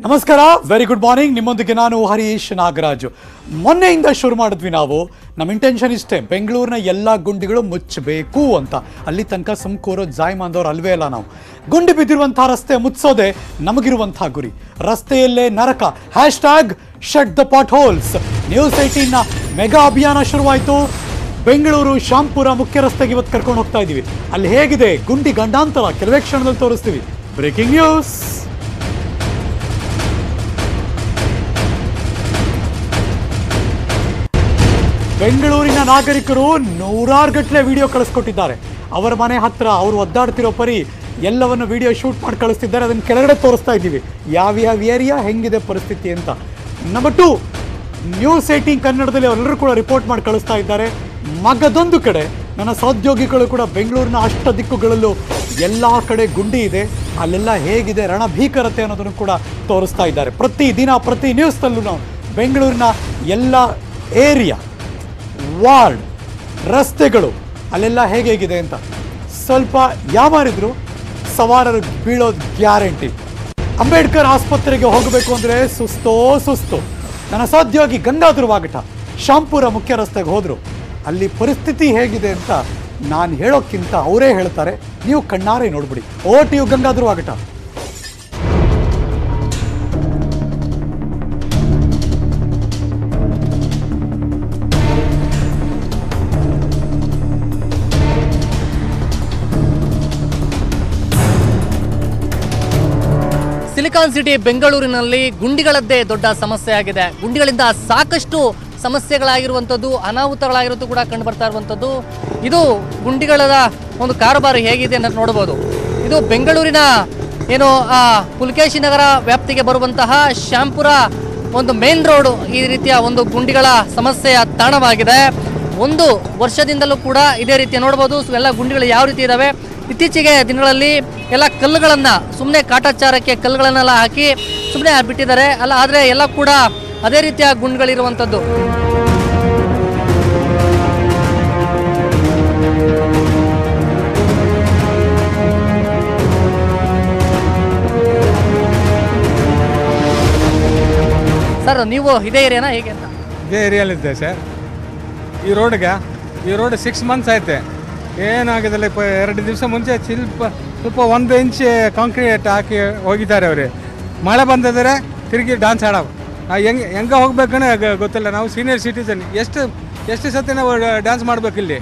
ನಮಸ್ಕಾರ very good morning ನಿಮ್ಮೊಂದಿಗೆ ನಾನು ಹರೀಶ್ ನಾಗರಾಜು ಮೊನ್ನೆಯಿಂದ ಶುರು ಮಾಡಿದ್ವಿ ನಾವು ನಮ್ಮ ಇಂಟೆನ್ಷನ್ ಇಷ್ಟೇ ಬೆಂಗಳೂರಿನ ಎಲ್ಲ ಗುಂಡಿಗಳು ಮುಚ್ಚಬೇಕು ಅಂತ ಅಲ್ಲಿ ತನಕ ಸುಮ್ಕೂರೋ ಜಾಯ್ಮಾಂದವ್ರು ಅಲ್ವೇ ಇಲ್ಲ ನಾವು ಗುಂಡಿ ಬಿದ್ದಿರುವಂಥ ರಸ್ತೆ ಮುಚ್ಚೋದೆ ನಮಗಿರುವಂಥ ಗುರಿ ರಸ್ತೆಯಲ್ಲೇ ನರಕ hashtag shut the potholes news ಏಟೀನ್ನ ಮೆಗಾ ಅಭಿಯಾನ ಶುರುವಾಯಿತು ಬೆಂಗಳೂರು ಶಾಂಪುರ ಮುಖ್ಯ ರಸ್ತೆಗೆ ಇವತ್ತು ಕರ್ಕೊಂಡು ಹೋಗ್ತಾ ಇದ್ದೀವಿ ಅಲ್ಲಿ ಹೇಗಿದೆ ಗುಂಡಿ ಗಂಡಾಂತರ ಕೆಲವೇ ಕ್ಷಣದಲ್ಲಿ ತೋರಿಸ್ತೀವಿ ಬ್ರೇಕಿಂಗ್ ನ್ಯೂಸ್ ಬೆಂಗಳೂರಿನ ನಾಗರಿಕರು ನೂರಾರು ಗಟ್ಟಲೆ ವಿಡಿಯೋ ಕಳಿಸ್ಕೊಟ್ಟಿದ್ದಾರೆ ಅವರ ಮನೆ ಹತ್ರ ಅವರು ಒದ್ದಾಡ್ತಿರೋ ಪರಿ ಎಲ್ಲವನ್ನು ವಿಡಿಯೋ ಶೂಟ್ ಮಾಡಿ ಕಳಿಸ್ತಿದ್ದಾರೆ ಅದನ್ನು ಕೆಳಗಡೆ ತೋರಿಸ್ತಾ ಇದ್ದೀವಿ ಯಾವ ಯಾವ ಏರಿಯಾ ಹೆಂಗಿದೆ ಪರಿಸ್ಥಿತಿ ಅಂತ ನಂಬರ್ ಟು ನ್ಯೂಸ್ ಏಟೀನ್ ಕನ್ನಡದಲ್ಲಿ ಅವರೆಲ್ಲರೂ ಕೂಡ ರಿಪೋರ್ಟ್ ಮಾಡಿ ಕಳಿಸ್ತಾ ಇದ್ದಾರೆ ಮಗದೊಂದು ಕಡೆ ನನ್ನ ಸಹೋದ್ಯೋಗಿಗಳು ಕೂಡ ಬೆಂಗಳೂರಿನ ಅಷ್ಟ ದಿಕ್ಕುಗಳಲ್ಲೂ ಎಲ್ಲ ಕಡೆ ಗುಂಡಿ ಇದೆ ಅಲ್ಲೆಲ್ಲ ಹೇಗಿದೆ ರಣಭೀಕರತೆ ಅನ್ನೋದನ್ನು ಕೂಡ ತೋರಿಸ್ತಾ ಇದ್ದಾರೆ ಪ್ರತಿ ದಿನ ಪ್ರತಿ ನ್ಯೂಸ್ನಲ್ಲೂ ನಾವು ಬೆಂಗಳೂರಿನ ಎಲ್ಲ ಏರಿಯಾ ವಾರ್ಡ್ ರಸ್ತೆಗಳು ಅಲ್ಲೆಲ್ಲ ಹೇಗೆ ಹೇಗಿದೆ ಅಂತ ಸ್ವಲ್ಪ ಯಾಮಾರಿದ್ರು ಸವಾರರು ಬೀಳೋದು ಗ್ಯಾರಂಟಿ ಅಂಬೇಡ್ಕರ್ ಆಸ್ಪತ್ರೆಗೆ ಹೋಗಬೇಕು ಅಂದರೆ ಸುಸ್ತೋ ಸುಸ್ತು ನನ್ನ ಸಹೋದ್ಯೋಗಿ ಗಂಗಾಧರ ವಾಗಟ ಶಾಂಪುರ ಮುಖ್ಯ ರಸ್ತೆಗೆ ಹೋದರು ಅಲ್ಲಿ ಪರಿಸ್ಥಿತಿ ಹೇಗಿದೆ ಅಂತ ನಾನು ಹೇಳೋಕ್ಕಿಂತ ಅವರೇ ಹೇಳ್ತಾರೆ ನೀವು ಕಣ್ಣಾರೆ ನೋಡ್ಬಿಡಿ ಓ ಟಿ ಯು ಗಂಗಾಧರ ವಾಗಟ ಸಿಲಿಕಾನ್ ಸಿಟಿ ಬೆಂಗಳೂರಿನಲ್ಲಿ ಗುಂಡಿಗಳದ್ದೇ ದೊಡ್ಡ ಸಮಸ್ಯೆ ಆಗಿದೆ ಗುಂಡಿಗಳಿಂದ ಸಾಕಷ್ಟು ಸಮಸ್ಯೆಗಳಾಗಿರುವಂಥದ್ದು ಅನಾಹುತಗಳಾಗಿರೋದು ಕೂಡ ಕಂಡು ಬರ್ತಾ ಇರುವಂಥದ್ದು ಇದು ಗುಂಡಿಗಳ ಒಂದು ಕಾರುಬಾರು ಹೇಗಿದೆ ಅಂತ ನೋಡ್ಬೋದು ಇದು ಬೆಂಗಳೂರಿನ ಏನು ಆ ಪುಲಕೇಶಿ ನಗರ ವ್ಯಾಪ್ತಿಗೆ ಬರುವಂತಹ ಶ್ಯಾಂಪುರ ಒಂದು ಮೇನ್ ರೋಡ್ ಈ ರೀತಿಯ ಒಂದು ಗುಂಡಿಗಳ ಸಮಸ್ಯೆಯ ತಾಣವಾಗಿದೆ ಒಂದು ವರ್ಷದಿಂದಲೂ ಕೂಡ ಇದೇ ರೀತಿ ನೋಡ್ಬೋದು ಸೊ ಎಲ್ಲ ಗುಂಡಿಗಳು ಯಾವ ರೀತಿ ಇದಾವೆ ಇತ್ತೀಚೆಗೆ ದಿನಗಳಲ್ಲಿ ಎಲ್ಲ ಕಲ್ಲುಗಳನ್ನ ಸುಮ್ಮನೆ ಕಾಟಾಚಾರಕ್ಕೆ ಕಲ್ಲುಗಳನ್ನೆಲ್ಲ ಹಾಕಿ ಸುಮ್ಮನೆ ಬಿಟ್ಟಿದ್ದಾರೆ ಅಲ್ಲ ಆದರೆ ಎಲ್ಲ ಕೂಡ ಅದೇ ರೀತಿಯ ಗುಂಡುಗಳಿರುವಂಥದ್ದು ಸರ್ ನೀವು ಇದೇ ಏರಿಯಾನ ಹೇಗೆ ಅಂತ ಇದೇ ಏರಿಯಲ್ಲಿದ್ದೆ ಸರ್ ಈ ರೋಡ್ಗೆ ಈ ರೋಡ್ ಸಿಕ್ಸ್ ಮಂತ್ಸ್ ಐತೆ ಏನಾಗಿದಲ್ಲ ಇಪ್ಪ ಎರಡು ದಿವಸ ಮುಂಚೆ ಸ್ವಲ್ಪ ಸ್ವಲ್ಪ ಒಂದು ಇಂಚ್ ಕಾಂಕ್ರೀಟ್ ಹಾಕಿ ಹೋಗಿದ್ದಾರೆ ಅವರು ಮಳೆ ಬಂದಿದ್ದಾರೆ ತಿರುಗಿ ಡಾನ್ಸ್ ಆಡೋ ನಾವು ಹೆಂಗೆ ಹೆಂಗೆ ಹೋಗ್ಬೇಕನ್ನೋ ಗ- ಗೊತ್ತಿಲ್ಲ ನಾವು ಸೀನಿಯರ್ ಸಿಟಿಸನ್ ಎಷ್ಟು ಎಷ್ಟು ಸತಿ ನಾವು ಡ್ಯಾನ್ಸ್ ಮಾಡ್ಬೇಕು ಇಲ್ಲಿ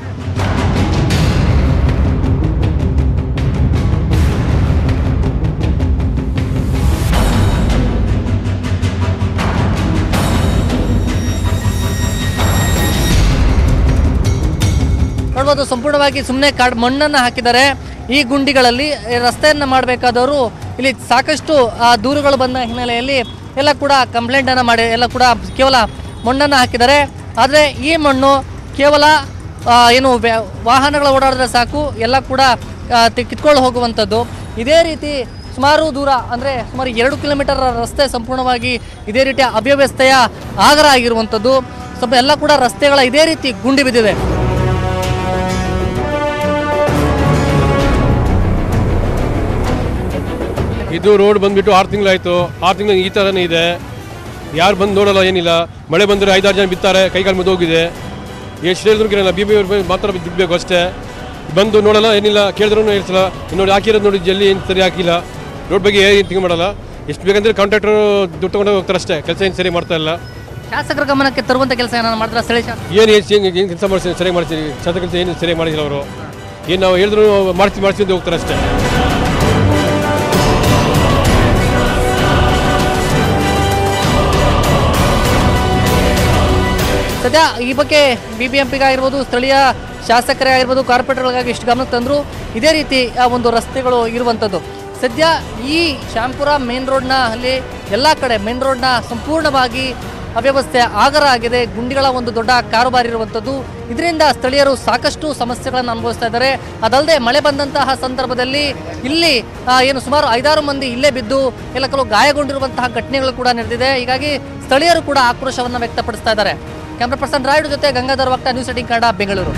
ನೋಡ್ಬೋದು ಸಂಪೂರ್ಣವಾಗಿ ಸುಮ್ಮನೆ ಕಾಡ್ ಮಣ್ಣನ್ನು ಹಾಕಿದ್ದಾರೆ ಈ ಗುಂಡಿಗಳಲ್ಲಿ ಈ ರಸ್ತೆಯನ್ನು ಮಾಡಬೇಕಾದವರು ಇಲ್ಲಿ ಸಾಕಷ್ಟು ಆ, ದೂರುಗಳು ಬಂದ ಹಿನ್ನೆಲೆಯಲ್ಲಿ ಎಲ್ಲ ಕೂಡ ಕಂಪ್ಲೇಂಟನ್ನು ಮಾಡಿ ಎಲ್ಲ ಕೂಡ ಕೇವಲ ಮಣ್ಣನ್ನು ಹಾಕಿದ್ದಾರೆ ಆದರೆ ಈ ಮಣ್ಣು ಕೇವಲ ಆ, ಏನು ವ್ಯ- ವಾಹನಗಳ ಓಡಾಡಿದ್ರೆ ಸಾಕು ಎಲ್ಲ ಕೂಡ ಆ, ತಿ- ಕಿತ್ಕೊಂಡು ಹೋಗುವಂಥದ್ದು ಇದೇ ರೀತಿ ಸುಮಾರು ದೂರ ಅಂದರೆ ಸುಮಾರು ಎರಡು ಕಿಲೋಮೀಟರ್ ರಸ್ತೆ ಸಂಪೂರ್ಣವಾಗಿ ಇದೇ ರೀತಿಯ ಅವ್ಯವಸ್ಥೆಯ ಆಗರ ಆಗಿರುವಂಥದ್ದು ಸ್ವಲ್ಪ ಎಲ್ಲ ಕೂಡ ರಸ್ತೆಗಳ ಇದೇ ರೀತಿ ಗುಂಡಿ ಬಿದ್ದಿದೆ ಇದು ರೋಡ್ ಬಂದ್ಬಿಟ್ಟು ಆರು ತಿಂಗಳಾಯಿತು ಆರು ತಿಂಗಳು ಈ ಥರನೇ ಇದೆ ಯಾರು ಬಂದು ನೋಡಲ್ಲ ಏನಿಲ್ಲ ಮಳೆ ಬಂದರೆ ಐದಾರು ಜನ ಬಿತ್ತಾರೆ ಕೈಕಾಲು ಮುದ್ದೋಗಿದೆ ಎಷ್ಟು ಹೇಳಿದ್ರು ಕೇಳಲ್ಲ ಬಿ ಬಿ ಅವ್ರು ಮಾತ್ರ ಬಿಡಬೇಕು ಅಷ್ಟೇ ಬಂದು ನೋಡಲ್ಲ ಏನಿಲ್ಲ ಕೇಳಿದ್ರು ಹೇಳ್ಸಲ್ಲ ನೋಡಿ ಹಾಕಿರೋದು ನೋಡಿ ಜಲ್ಲಿ ಏನು ಸರಿ ಹಾಕಿಲ್ಲ ರೋಡ್ ಬಗ್ಗೆ ಏನು ತಿಂಗ್ ಮಾಡಲ್ಲ ಎಷ್ಟು ಬೇಕಂದ್ರೆ ಕಾಂಟ್ರಾಕ್ಟರ್ ದುಡ್ಡು ತಗೊಂಡು ಹೋಗ್ತಾರೆ ಅಷ್ಟೇ ಕೆಲಸ ಏನು ಸರಿ ಮಾಡ್ತಾ ಇಲ್ಲ ಶಾಸಕರ ಗಮನಕ್ಕೆ ತರುವಂತ ಕೆಲಸ ಏನಾದ್ರು ಮಾಡಿದ್ರೆ ಸ್ಥಳೀಯ ಶಾಸಕ ಏನು ಏನು ಏನು ಕೆಲಸ ಮಾಡ್ತೀನಿ ಸರಿಯಾಗಿ ಮಾಡ್ತೀನಿ ಶಾಸಕ ಕೆಲಸ ಏನು ಸರಿಯಾಗಿ ಮಾಡಿಲ್ಲ ಅವರು ಏನು ನಾವು ಹೇಳಿದ್ರು ಮಾಡ್ತೀವಿ ಮಾಡ್ತೀವಿ ಅಂತ ಹೋಗ್ತಾರೆ ಅಷ್ಟೇ ಸದ್ಯ ಈ ಬಗ್ಗೆ ಬಿ ಬಿ ಎಂ ಪಿಗಾಗಿರ್ಬೋದು ಸ್ಥಳೀಯ ಶಾಸಕರೇ ಆಗಿರ್ಬೋದು ಕಾರ್ಪೊರೇಟರ್ಗಾಗಿ ಇಷ್ಟು ಗಮನಕ್ಕೆ ತಂದ್ರು ಇದೇ ರೀತಿ ಆ ಒಂದು ರಸ್ತೆಗಳು ಇರುವಂಥದ್ದು ಸದ್ಯ ಈ ಶ್ಯಾಂಪುರ ಮೇನ್ ರೋಡ್ನ ಅಲ್ಲಿ ಎಲ್ಲ ಕಡೆ ಮೇನ್ ರೋಡ್ನ ಸಂಪೂರ್ಣವಾಗಿ ಅವ್ಯವಸ್ಥೆ ಆಗರ ಆಗಿದೆ ಗುಂಡಿಗಳ ಒಂದು ದೊಡ್ಡ ಕಾರುಬಾರ್ ಇರುವಂಥದ್ದು ಇದರಿಂದ ಸ್ಥಳೀಯರು ಸಾಕಷ್ಟು ಸಮಸ್ಯೆಗಳನ್ನು ಅನುಭವಿಸ್ತಾ ಇದ್ದಾರೆ ಅದಲ್ಲದೆ ಮಳೆ ಬಂದಂತಹ ಸಂದರ್ಭದಲ್ಲಿ ಇಲ್ಲಿ ಆ, ಏನು ಸುಮಾರು ಐದಾರು ಮಂದಿ ಇಲ್ಲೇ ಬಿದ್ದು ಎಲ್ಲ ಕೆಲವು ಗಾಯಗೊಂಡಿರುವಂತಹ ಘಟನೆಗಳು ಕೂಡ ನಡೆದಿದೆ ಹೀಗಾಗಿ ಸ್ಥಳೀಯರು ಕೂಡ ಆಕ್ರೋಶವನ್ನು ವ್ಯಕ್ತಪಡಿಸ್ತಾ ಇದ್ದಾರೆ ಕ್ಯಾಮ್ರಾ ಪರ್ಸನ್ ರಾಯ್ಡು ಜೊತೆ Gangadhar Vakta news eighteen Kannada Bengaluru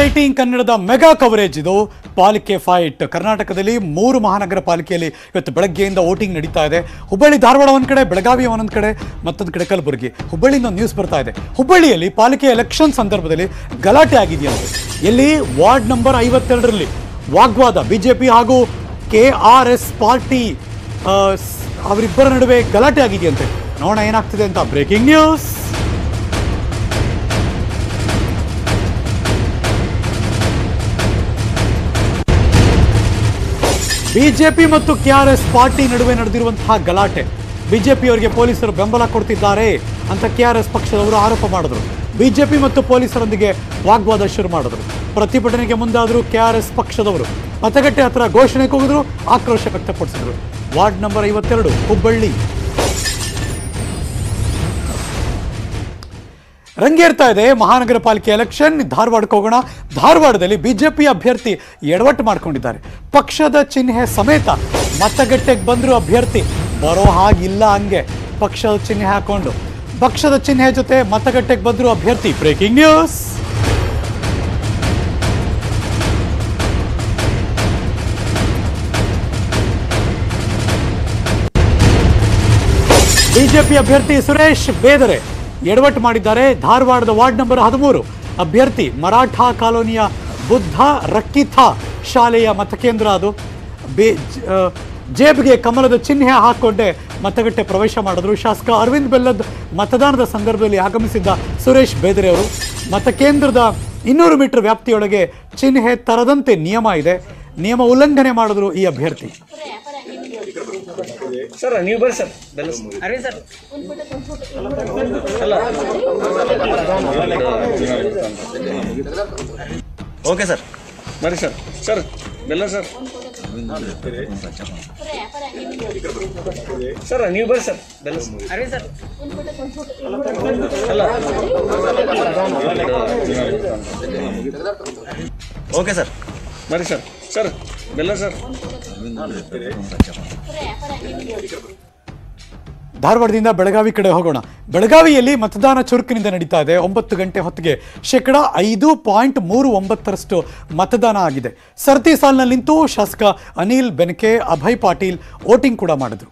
eighteen ಕನ್ನಡದ ಮೆಗಾ ಕವರೇಜ್ ಇದು ಪಾಲಿಕೆ ಫೈಟ್ ಕರ್ನಾಟಕದಲ್ಲಿ ಮೂರು ಮಹಾನಗರ ಪಾಲಿಕೆಯಲ್ಲಿ ಇವತ್ತು ಬೆಳಗ್ಗೆಯಿಂದ ವೋಟಿಂಗ್ ನಡೀತಾ ಇದೆ ಹುಬ್ಬಳ್ಳಿ ಧಾರವಾಡ ಒಂದ್ ಕಡೆ ಬೆಳಗಾವಿ ಒಂದೊಂದು ಕಡೆ ಮತ್ತೊಂದು ಕಡೆ ಕಲಬುರಗಿ ಹುಬ್ಬಳ್ಳಿಯಿಂದ ಒಂದು ನ್ಯೂಸ್ ಬರ್ತಾ ಇದೆ ಹುಬ್ಬಳ್ಳಿಯಲ್ಲಿ ಪಾಲಿಕೆ ಎಲೆಕ್ಷನ್ ಸಂದರ್ಭದಲ್ಲಿ ಗಲಾಟೆ ಆಗಿದೆಯಂತೆ ಎಲ್ಲಿ ವಾರ್ಡ್ ನಂಬರ್ ಐವತ್ತೆರಡರಲ್ಲಿ ವಾಗ್ವಾದ ಬಿಜೆಪಿ ಹಾಗೂ ಕೆ ಆರ್ ಎಸ್ ಪಾರ್ಟಿ ಆ, ಸ್- ಅವರಿಬ್ಬರ ನಡುವೆ ಗಲಾಟೆ ಆಗಿದೆಯಂತೆ ನೋಡೋಣ ಏನಾಗ್ತಿದೆ ಅಂತ ಬ್ರೇಕಿಂಗ್ ನ್ಯೂಸ್ ಬಿಜೆಪಿ ಮತ್ತು ಕೆಆರ್ಎಸ್ ಪಾರ್ಟಿ ನಡುವೆ ನಡೆದಿರುವಂತಹ ಗಲಾಟೆ ಬಿಜೆಪಿಯವರಿಗೆ ಪೊಲೀಸರು ಬೆಂಬಲ ಕೊಡ್ತಿದ್ದಾರೆ ಅಂತ ಕೆಆರ್ಎಸ್ ಪಕ್ಷದವರು ಆರೋಪ ಮಾಡಿದ್ರು ಬಿಜೆಪಿ ಮತ್ತು ಪೊಲೀಸರೊಂದಿಗೆ ವಾಗ್ವಾದ ಶುರು ಮಾಡಿದ್ರು ಪ್ರತಿಭಟನೆಗೆ ಮುಂದಾದರು ಕೆಆರ್ಎಸ್ ಪಕ್ಷದವರು ಮತಗಟ್ಟೆ ಹತ್ರ ಘೋಷಣೆ ಕೂಗಿದ್ರು ಆಕ್ರೋಶ ವ್ಯಕ್ತಪಡಿಸಿದ್ರು ವಾರ್ಡ್ ನಂಬರ್ ಐವತ್ತೆರಡು ಹುಬ್ಬಳ್ಳಿ ರಂಗೇರ್ತಾ ಇದೆ ಮಹಾನಗರ ಪಾಲಿಕೆ ಎಲೆಕ್ಷನ್ ಧಾರವಾಡಕ್ಕೆ ಹೋಗೋಣ ಧಾರವಾಡದಲ್ಲಿ ಬಿಜೆಪಿ ಅಭ್ಯರ್ಥಿ ಎಡವಟ್ಟು ಮಾಡ್ಕೊಂಡಿದ್ದಾರೆ ಪಕ್ಷದ ಚಿಹ್ನೆ ಸಮೇತ ಮತಗಟ್ಟೆಗೆ ಬಂದ್ರು ಅಭ್ಯರ್ಥಿ ಬರೋ ಹಾಗಿಲ್ಲ ಹಂಗೆ ಪಕ್ಷದ ಚಿಹ್ನೆ ಹಾಕೊಂಡು ಪಕ್ಷದ ಚಿಹ್ನೆ ಜೊತೆ ಮತಗಟ್ಟೆಗೆ ಬಂದ್ರು ಅಭ್ಯರ್ಥಿ ಬ್ರೇಕಿಂಗ್ ನ್ಯೂಸ್ ಬಿಜೆಪಿ ಅಭ್ಯರ್ಥಿ ಸುರೇಶ್ ಬೇದರೆ ಎಡವಟ್ಟು ಮಾಡಿದ್ದಾರೆ ಧಾರವಾಡದ ವಾರ್ಡ್ ನಂಬರ್ ಹದಿಮೂರು ಅಭ್ಯರ್ಥಿ ಮರಾಠ ಕಾಲೋನಿಯ ಬುದ್ಧ ರಕ್ಕಿಥ ಶಾಲೆಯ ಮತಕೇಂದ್ರ ಅದು ಬೇ ಜ- ಆ, ಜೇಬ್ಗೆ ಕಮಲದ ಚಿಹ್ನೆ ಹಾಕೊಂಡೆ ಮತಗಟ್ಟೆ ಪ್ರವೇಶ ಮಾಡಿದ್ರು ಶಾಸಕ ಅರವಿಂದ್ ಬೆಲ್ಲದ್ ಮತದಾನದ ಸಂದರ್ಭದಲ್ಲಿ ಆಗಮಿಸಿದ್ದ ಸುರೇಶ್ ಬೇದರೆ ಅವರು ಮತಕೇಂದ್ರದ ಇನ್ನೂರು ಮೀಟರ್ ವ್ಯಾಪ್ತಿಯೊಳಗೆ ಚಿಹ್ನೆ ತರದಂತೆ ನಿಯಮ ಇದೆ ನಿಯಮ ಉಲ್ಲಂಘನೆ ಮಾಡಿದ್ರು ಈ ಅಭ್ಯರ್ಥಿ ಸರ್ ನೀವು ಬರ್ರಿ sir Bella Arvind sir okay sir ಬರ್ರಿ sir sir Bella sir sir ನೀವು ಬರ್ರಿ sir Bella Arvind sir okay sir ಬರ್ರಿ ಸರ್ ಸರ್ ಬೆಲ್ಲ ಸರ್ ಧಾರವಾಡದಿಂದ ಬೆಳಗಾವಿ ಕಡೆ ಹೋಗೋಣ ಬೆಳಗಾವಿಯಲ್ಲಿ ಮತದಾನ ಚುರುಕಿನಿಂದ ನಡೀತಾ ಇದೆ ಒಂಬತ್ತು ಗಂಟೆ ಹೊತ್ತಿಗೆ ಶೇಕಡ ಐದು ಪಾಯಿಂಟ್ ಮೂರು ಒಂಬತ್ತರಷ್ಟು ಮತದಾನ ಆಗಿದೆ ಸರತಿ ಸಾಲಿನಲ್ಲಿ ನಿಂತು ಶಾಸಕ ಅನಿಲ್ ಬೆನಕೆ ಅಭಯ್ ಪಾಟೀಲ್ ವೋಟಿಂಗ್ ಕೂಡ ಮಾಡಿದ್ರು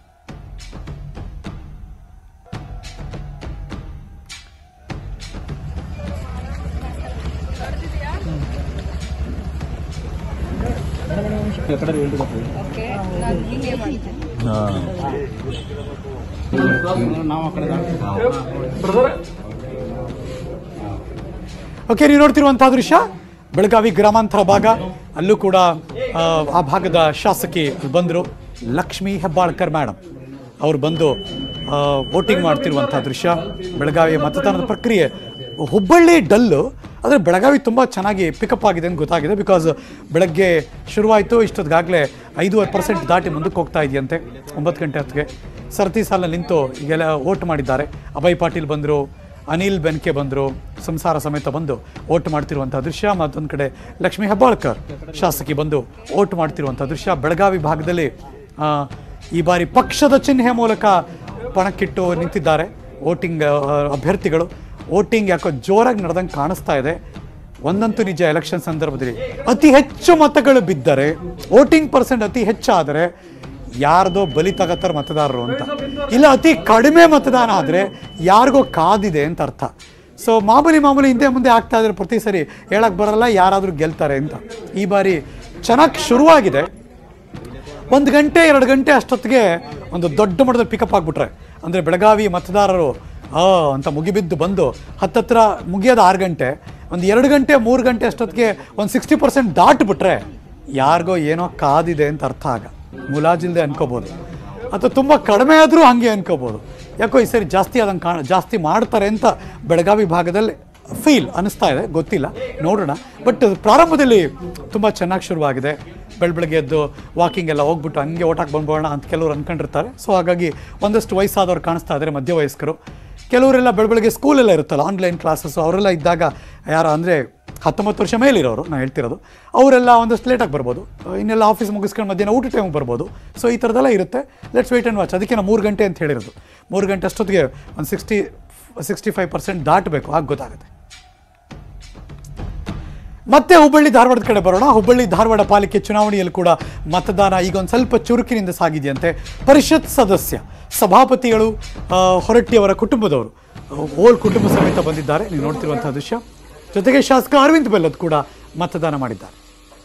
ಓಕೆ ನೀವು ನೋಡ್ತಿರುವಂತಹ ದೃಶ್ಯ ಬೆಳಗಾವಿ ಗ್ರಾಮಾಂತರ ಭಾಗ ಅಲ್ಲೂ ಕೂಡ ಆ, ಆ ಭಾಗದ ಶಾಸಕಿ ಅಲ್ಲಿ ಬಂದರು ಲಕ್ಷ್ಮೀ ಹೆಬ್ಬಾಳ್ಕರ್ ಮೇಡಮ್ ಅವ್ರು ಬಂದು ವೋಟಿಂಗ್ ಮಾಡ್ತಿರುವಂತಹ ದೃಶ್ಯ ಬೆಳಗಾವಿಯ ಮತದಾನದ ಪ್ರಕ್ರಿಯೆ ಹುಬ್ಬಳ್ಳಿ ಡಲ್ಲು ಆದರೆ ಬೆಳಗಾವಿ ತುಂಬ ಚೆನ್ನಾಗಿ ಪಿಕಪ್ ಆಗಿದೆ ಅಂತ ಗೊತ್ತಾಗಿದೆ ಬಿಕಾಸ್ ಬೆಳಗ್ಗೆ ಶುರುವಾಯಿತು ಇಷ್ಟೊತ್ತಿಗಾಗಲೇ ಐದೂವರೆ ಪರ್ಸೆಂಟ್ ದಾಟಿ ಮುಂದಕ್ಕೆ ಹೋಗ್ತಾ ಇದೆಯಂತೆ ಒಂಬತ್ತು ಗಂಟೆ ಹೊತ್ತಿಗೆ ಸರತಿ ಸಾಲಲ್ಲಿ ನಿಂತು ಈಗೆಲ್ಲ ವೋಟ್ ಮಾಡಿದ್ದಾರೆ ಅಭಯ್ ಪಾಟೀಲ್ ಬಂದರು ಅನಿಲ್ ಬೆನ್ಕೆ ಬಂದರು ಸಂಸಾರ ಸಮೇತ ಬಂದು ಓಟ್ ಮಾಡ್ತಿರುವಂಥ ದೃಶ್ಯ ಮತ್ತೊಂದು ಕಡೆ ಲಕ್ಷ್ಮೀ ಹೆಬ್ಬಾಳ್ಕರ್ ಶಾಸಕಿ ಬಂದು ಓಟ್ ಮಾಡ್ತಿರುವಂಥ ದೃಶ್ಯ ಬೆಳಗಾವಿ ಭಾಗದಲ್ಲಿ ಆ, ಈ ಬಾರಿ ಪಕ್ಷದ ಚಿಹ್ನೆ ಮೂಲಕ ಪಣಕ್ಕಿಟ್ಟು ನಿಂತಿದ್ದಾರೆ ವೋಟಿಂಗ್ ಅಭ್ಯರ್ಥಿಗಳು ವೋಟಿಂಗ್ ಯಾಕೋ ಜೋರಾಗಿ ನಡೆದಂಗೆ ಕಾಣಿಸ್ತಾ ಇದೆ ಒಂದಂತೂ ನಿಜ ಎಲೆಕ್ಷನ್ ಸಂದರ್ಭದಲ್ಲಿ ಅತಿ ಹೆಚ್ಚು ಮತಗಳು ಬಿದ್ದರೆ ವೋಟಿಂಗ್ ಪರ್ಸೆಂಟ್ ಅತಿ ಹೆಚ್ಚಾದರೆ ಯಾರ್ದೋ ಬಲಿ ತಗತ್ತಾರ ಮತದಾರರು ಅಂತ ಇಲ್ಲ ಅತಿ ಕಡಿಮೆ ಮತದಾನ ಆದರೆ ಯಾರಿಗೋ ಕಾದಿದೆ ಅಂತ ಅರ್ಥ ಸೊ ಮಾಮೂಲಿ ಮಾಮೂಲಿ ಹಿಂದೆ ಮುಂದೆ ಆಗ್ತಾ ಇದ್ರೆ ಪ್ರತಿ ಸರಿ ಹೇಳಕ್ ಬರಲ್ಲ ಯಾರಾದರೂ ಗೆಲ್ತಾರೆ ಅಂತ ಈ ಬಾರಿ ಚೆನ್ನಾಗಿ ಶುರುವಾಗಿದೆ ಒಂದು ಗಂಟೆ ಎರಡು ಗಂಟೆ ಅಷ್ಟೊತ್ತಿಗೆ ಒಂದು ದೊಡ್ಡ ಮಟ್ಟದಲ್ಲಿ ಪಿಕಪ್ ಆಗಿಬಿಟ್ರೆ ಅಂದರೆ ಬೆಳಗಾವಿ ಮತದಾರರು ಆ ಅಂತ ಮುಗಿಬಿದ್ದು ಬಂದು ಹತ್ತತ್ರ ಮುಗಿಯೋದು ಆರು ಗಂಟೆ ಒಂದು ಎರಡು ಗಂಟೆ ಮೂರು ಗಂಟೆ ಅಷ್ಟೊತ್ತಿಗೆ ಒಂದು ಸಿಕ್ಸ್ಟಿ ಪರ್ಸೆಂಟ್ ದಾಟ್ಬಿಟ್ರೆ ಯಾರಿಗೋ ಏನೋ ಕಾದಿದೆ ಅಂತ ಅರ್ಥ ಆಗ ಮುಲಾಜಿಲ್ದೆ ಅನ್ಕೋಬೋದು ಅಥವಾ ತುಂಬ ಕಡಿಮೆ ಆದರೂ ಹಾಗೆ ಅನ್ಕೋಬೋದು ಯಾಕೋ ಈ ಸರಿ ಜಾಸ್ತಿ ಆದಂಗೆ ಕಾಣ ಜಾಸ್ತಿ ಮಾಡ್ತಾರೆ ಅಂತ ಬೆಳಗಾವಿ ಭಾಗದಲ್ಲಿ ಫೀಲ್ ಅನಿಸ್ತಾ ಇದೆ ಗೊತ್ತಿಲ್ಲ ನೋಡೋಣ ಬಟ್ ಪ್ರಾರಂಭದಲ್ಲಿ ತುಂಬ ಚೆನ್ನಾಗಿ ಶುರುವಾಗಿದೆ ಬೆಳ ಬೆಳಗ್ಗೆ ಎದ್ದು ವಾಕಿಂಗ್ ಎಲ್ಲ ಹೋಗ್ಬಿಟ್ಟು ಹಂಗೆ ಓಟಾಕ್ ಬಂದ್ಬೋಣ ಅಂತ ಕೆಲವರು ಅನ್ಕೊಂಡಿರ್ತಾರೆ ಸೊ ಹಾಗಾಗಿ ಒಂದಷ್ಟು ವಯಸ್ಸಾದವ್ರು ಕಾಣಿಸ್ತಾ ಇದ್ದಾರೆ ಮಧ್ಯವಯಸ್ಕರು ಕೆಲವರೆಲ್ಲ ಬೆಳಬೆಳಗ್ಗೆ ಸ್ಕೂಲೆಲ್ಲ ಇರುತ್ತಲ್ಲ ಆನ್ಲೈನ್ ಕ್ಲಾಸಸ್ಸು ಅವರೆಲ್ಲ ಇದ್ದಾಗ ಯಾರು ಅಂದರೆ ಹತ್ತೊಂಬತ್ತು ವರ್ಷ ಮೇಲಿರೋರು ನಾನು ಹೇಳ್ತಿರೋದು ಅವರೆಲ್ಲ ಒಂದಷ್ಟು ಲೇಟಾಗಿ ಬರ್ಬೋದು ಇನ್ನೆಲ್ಲ ಆಫೀಸ್ ಮುಗಿಸ್ಕೊಂಡು ಮಧ್ಯಾಹ್ನ ಊಟ ಟೈಮಿಗೆ ಬರ್ಬೋದು ಸೊ ಈ ಥರದ್ದೆಲ್ಲ ಇರುತ್ತೆ ಲೆಟ್ಸ್ ವೆಯ್ಟ್ ಆ್ಯಂಡ್ ವಾಚ್ ಅದಕ್ಕೆ ನಾವು ಮೂರು ಗಂಟೆ ಅಂತ ಹೇಳಿರೋದು ಮೂರು ಗಂಟೆ ಅಷ್ಟೊತ್ತಿಗೆ ಒಂದು ಸಿಕ್ಸ್ಟಿ ಸಿಕ್ಸ್ಟಿ ಫೈವ್ ಪರ್ಸೆಂಟ್ ದಾಟಬೇಕು ಆಗ ಗೊತ್ತಾಗುತ್ತೆ ಮತ್ತೆ ಹುಬ್ಬಳ್ಳಿ ಧಾರವಾಡದ ಕಡೆ ಬರೋಣ ಹುಬ್ಬಳ್ಳಿ ಧಾರವಾಡ ಪಾಲಿಕೆ ಚುನಾವಣೆಯಲ್ಲಿ ಕೂಡ ಮತದಾನ ಈಗ ಒಂದು ಸ್ವಲ್ಪ ಚುರುಕಿನಿಂದ ಸಾಗಿದೆಯಂತೆ ಪರಿಷತ್ ಸದಸ್ಯ ಸಭಾಪತಿಗಳು ಆ, ಹೊರಟ್ಟಿಯವರ ಕುಟುಂಬದವರು ಓಲ್ ಕುಟುಂಬ ಸಮೇತ ಬಂದಿದ್ದಾರೆ ನೀವು ನೋಡ್ತಿರುವಂತಹ ದೃಶ್ಯ ಜೊತೆಗೆ ಶಾಸಕ ಅರವಿಂದ್ ಬೆಲ್ಲದ್ ಕೂಡ ಮತದಾನ ಮಾಡಿದ್ದಾರೆ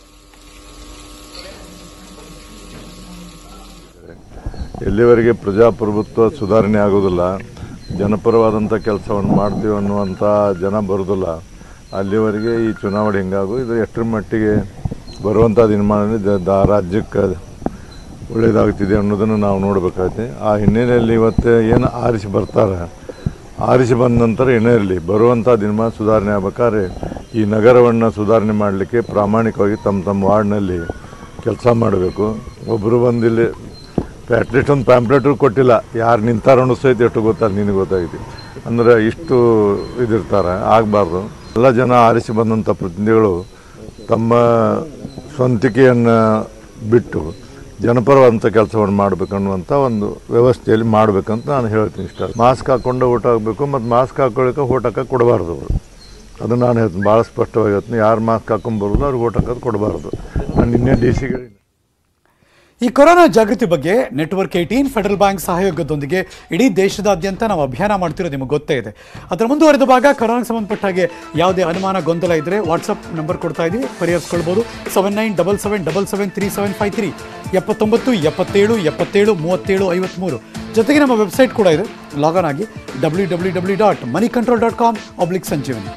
ಎಲ್ಲಿವರೆಗೆ ಪ್ರಜಾಪ್ರಭುತ್ವ ಸುಧಾರಣೆ ಆಗೋದಿಲ್ಲ ಜನಪರವಾದಂಥ ಕೆಲಸವನ್ನು ಮಾಡ್ತೀವಿ ಅನ್ನುವಂಥ ಜನ ಬರೋದಿಲ್ಲ ಅಲ್ಲಿವರೆಗೆ ಈ ಚುನಾವಣೆ ಹಿಂಗಾಗು ಇದು ಎಷ್ಟರ ಮಟ್ಟಿಗೆ ಬರುವಂಥ ದಿನಮಾನದಲ್ಲಿ ದ- ದ- ರಾಜ್ಯಕ್ಕೆ ಒಳ್ಳೆಯದಾಗ್ತಿದೆ ಅನ್ನೋದನ್ನು ನಾವು ನೋಡಬೇಕಾಗುತ್ತೆ ಆ ಹಿನ್ನೆಲೆಯಲ್ಲಿ ಇವತ್ತು ಏನು ಆರಿಸಿ ಬರ್ತಾರೆ ಆರಿಸಿ ಬಂದ ನಂತರ ಏನೇ ಇರಲಿ ಬರುವಂಥ ದಿನಮಾನ ಸುಧಾರಣೆ ಆಗ್ಬೇಕಾದ್ರೆ ಈ ನಗರವನ್ನು ಸುಧಾರಣೆ ಮಾಡಲಿಕ್ಕೆ ಪ್ರಾಮಾಣಿಕವಾಗಿ ತಮ್ಮ ತಮ್ಮ ವಾರ್ಡ್ನಲ್ಲಿ ಕೆಲಸ ಮಾಡಬೇಕು ಒಬ್ಬರು ಬಂದಿಲ್ಲಿ ಅಟ್ಲೀಸ್ಟ್ ಒಂದು ಪ್ಯಾಂಪ್ಲೆಟು ಕೊಟ್ಟಿಲ್ಲ ಯಾರು ನಿಂತಾರ ಅನ್ನಿಸ್ತೈತೆ ಎಷ್ಟು ಗೊತ್ತಾಗ ನಿನಗೆ ಗೊತ್ತಾಗೈತಿ ಅಂದ್ರೆ ಇಷ್ಟು ಇದಿರ್ತಾರೆ ಆಗಬಾರ್ದು ಎಲ್ಲ ಜನ ಆರಿಸಿ ಬಂದಂಥ ಪ್ರತಿನಿಧಿಗಳು ತಮ್ಮ ಸ್ವಂತಿಕೆಯನ್ನು ಬಿಟ್ಟು ಜನಪರವಾದಂಥ ಕೆಲಸವನ್ನು ಮಾಡಬೇಕನ್ನುವಂಥ ಒಂದು ವ್ಯವಸ್ಥೆಯಲ್ಲಿ ಮಾಡಬೇಕಂತ ನಾನು ಹೇಳ್ತೀನಿ ಇಷ್ಟ ಮಾಸ್ಕ್ ಹಾಕ್ಕೊಂಡು ಊಟ ಆಗಬೇಕು ಮತ್ತು ಮಾಸ್ಕ್ ಹಾಕೊಳ್ಳಿಕ್ಕೆ ಊಟ ಹಾಕಕ್ಕೆ ಕೊಡಬಾರ್ದು ಅವರು ಅದು ನಾನು ಹೇಳ್ತೀನಿ ಭಾಳ ಸ್ಪಷ್ಟವಾಗಿ ಹೇಳ್ತೀನಿ ಯಾರು ಮಾಸ್ಕ್ ಹಾಕೊಂಡು ಬರೋದು ಅವ್ರಿಗೆ ಊಟ ಹಾಕೋದು ಕೊಡಬಾರ್ದು ನಾನು ನಿನ್ನೆ ಡಿ ಸಿಗೆ ಈ ಕೊರೋನಾ ಜಾಗೃತಿ ಬಗ್ಗೆ ನೆಟ್ವರ್ಕ್ ಏಯ್ಟೀನ್ ಫೆಡರಲ್ ಬ್ಯಾಂಕ್ ಸಹಯೋಗದೊಂದಿಗೆ ಇಡೀ ದೇಶದಾದ್ಯಂತ ನಾವು ಅಭಿಯಾನ ಮಾಡ್ತಿರೋದು ನಿಮಗೆ ಗೊತ್ತೇ ಇದೆ ಅದರ ಮುಂದುವರೆದ ಭಾಗ ಕೊರೋನಾಗೆ ಸಂಬಂಧಪಟ್ಟ ಹಾಗೆ ಯಾವುದೇ ಅನುಮಾನ ಗೊಂದಲ ಇದ್ದರೆ ವಾಟ್ಸಪ್ ನಂಬರ್ ಕೊಡ್ತಾ ಇದ್ದೀವಿ ಪರಿಹರಿಸ್ಕೊಳ್ಬೋದು seven nine double seven double seven three seven five three ಎಪ್ಪತ್ತೊಂಬತ್ತು ಎಪ್ಪತ್ತೇಳು ಎಪ್ಪತ್ತೇಳು ಮೂವತ್ತೇಳು ಐವತ್ತ್ಮೂರು ಜೊತೆಗೆ ನಮ್ಮ ವೆಬ್ಸೈಟ್ ಕೂಡ ಇದೆ ಲಾಗನ್ ಆಗಿ W W W dot money control dot com oblique Sanjeevani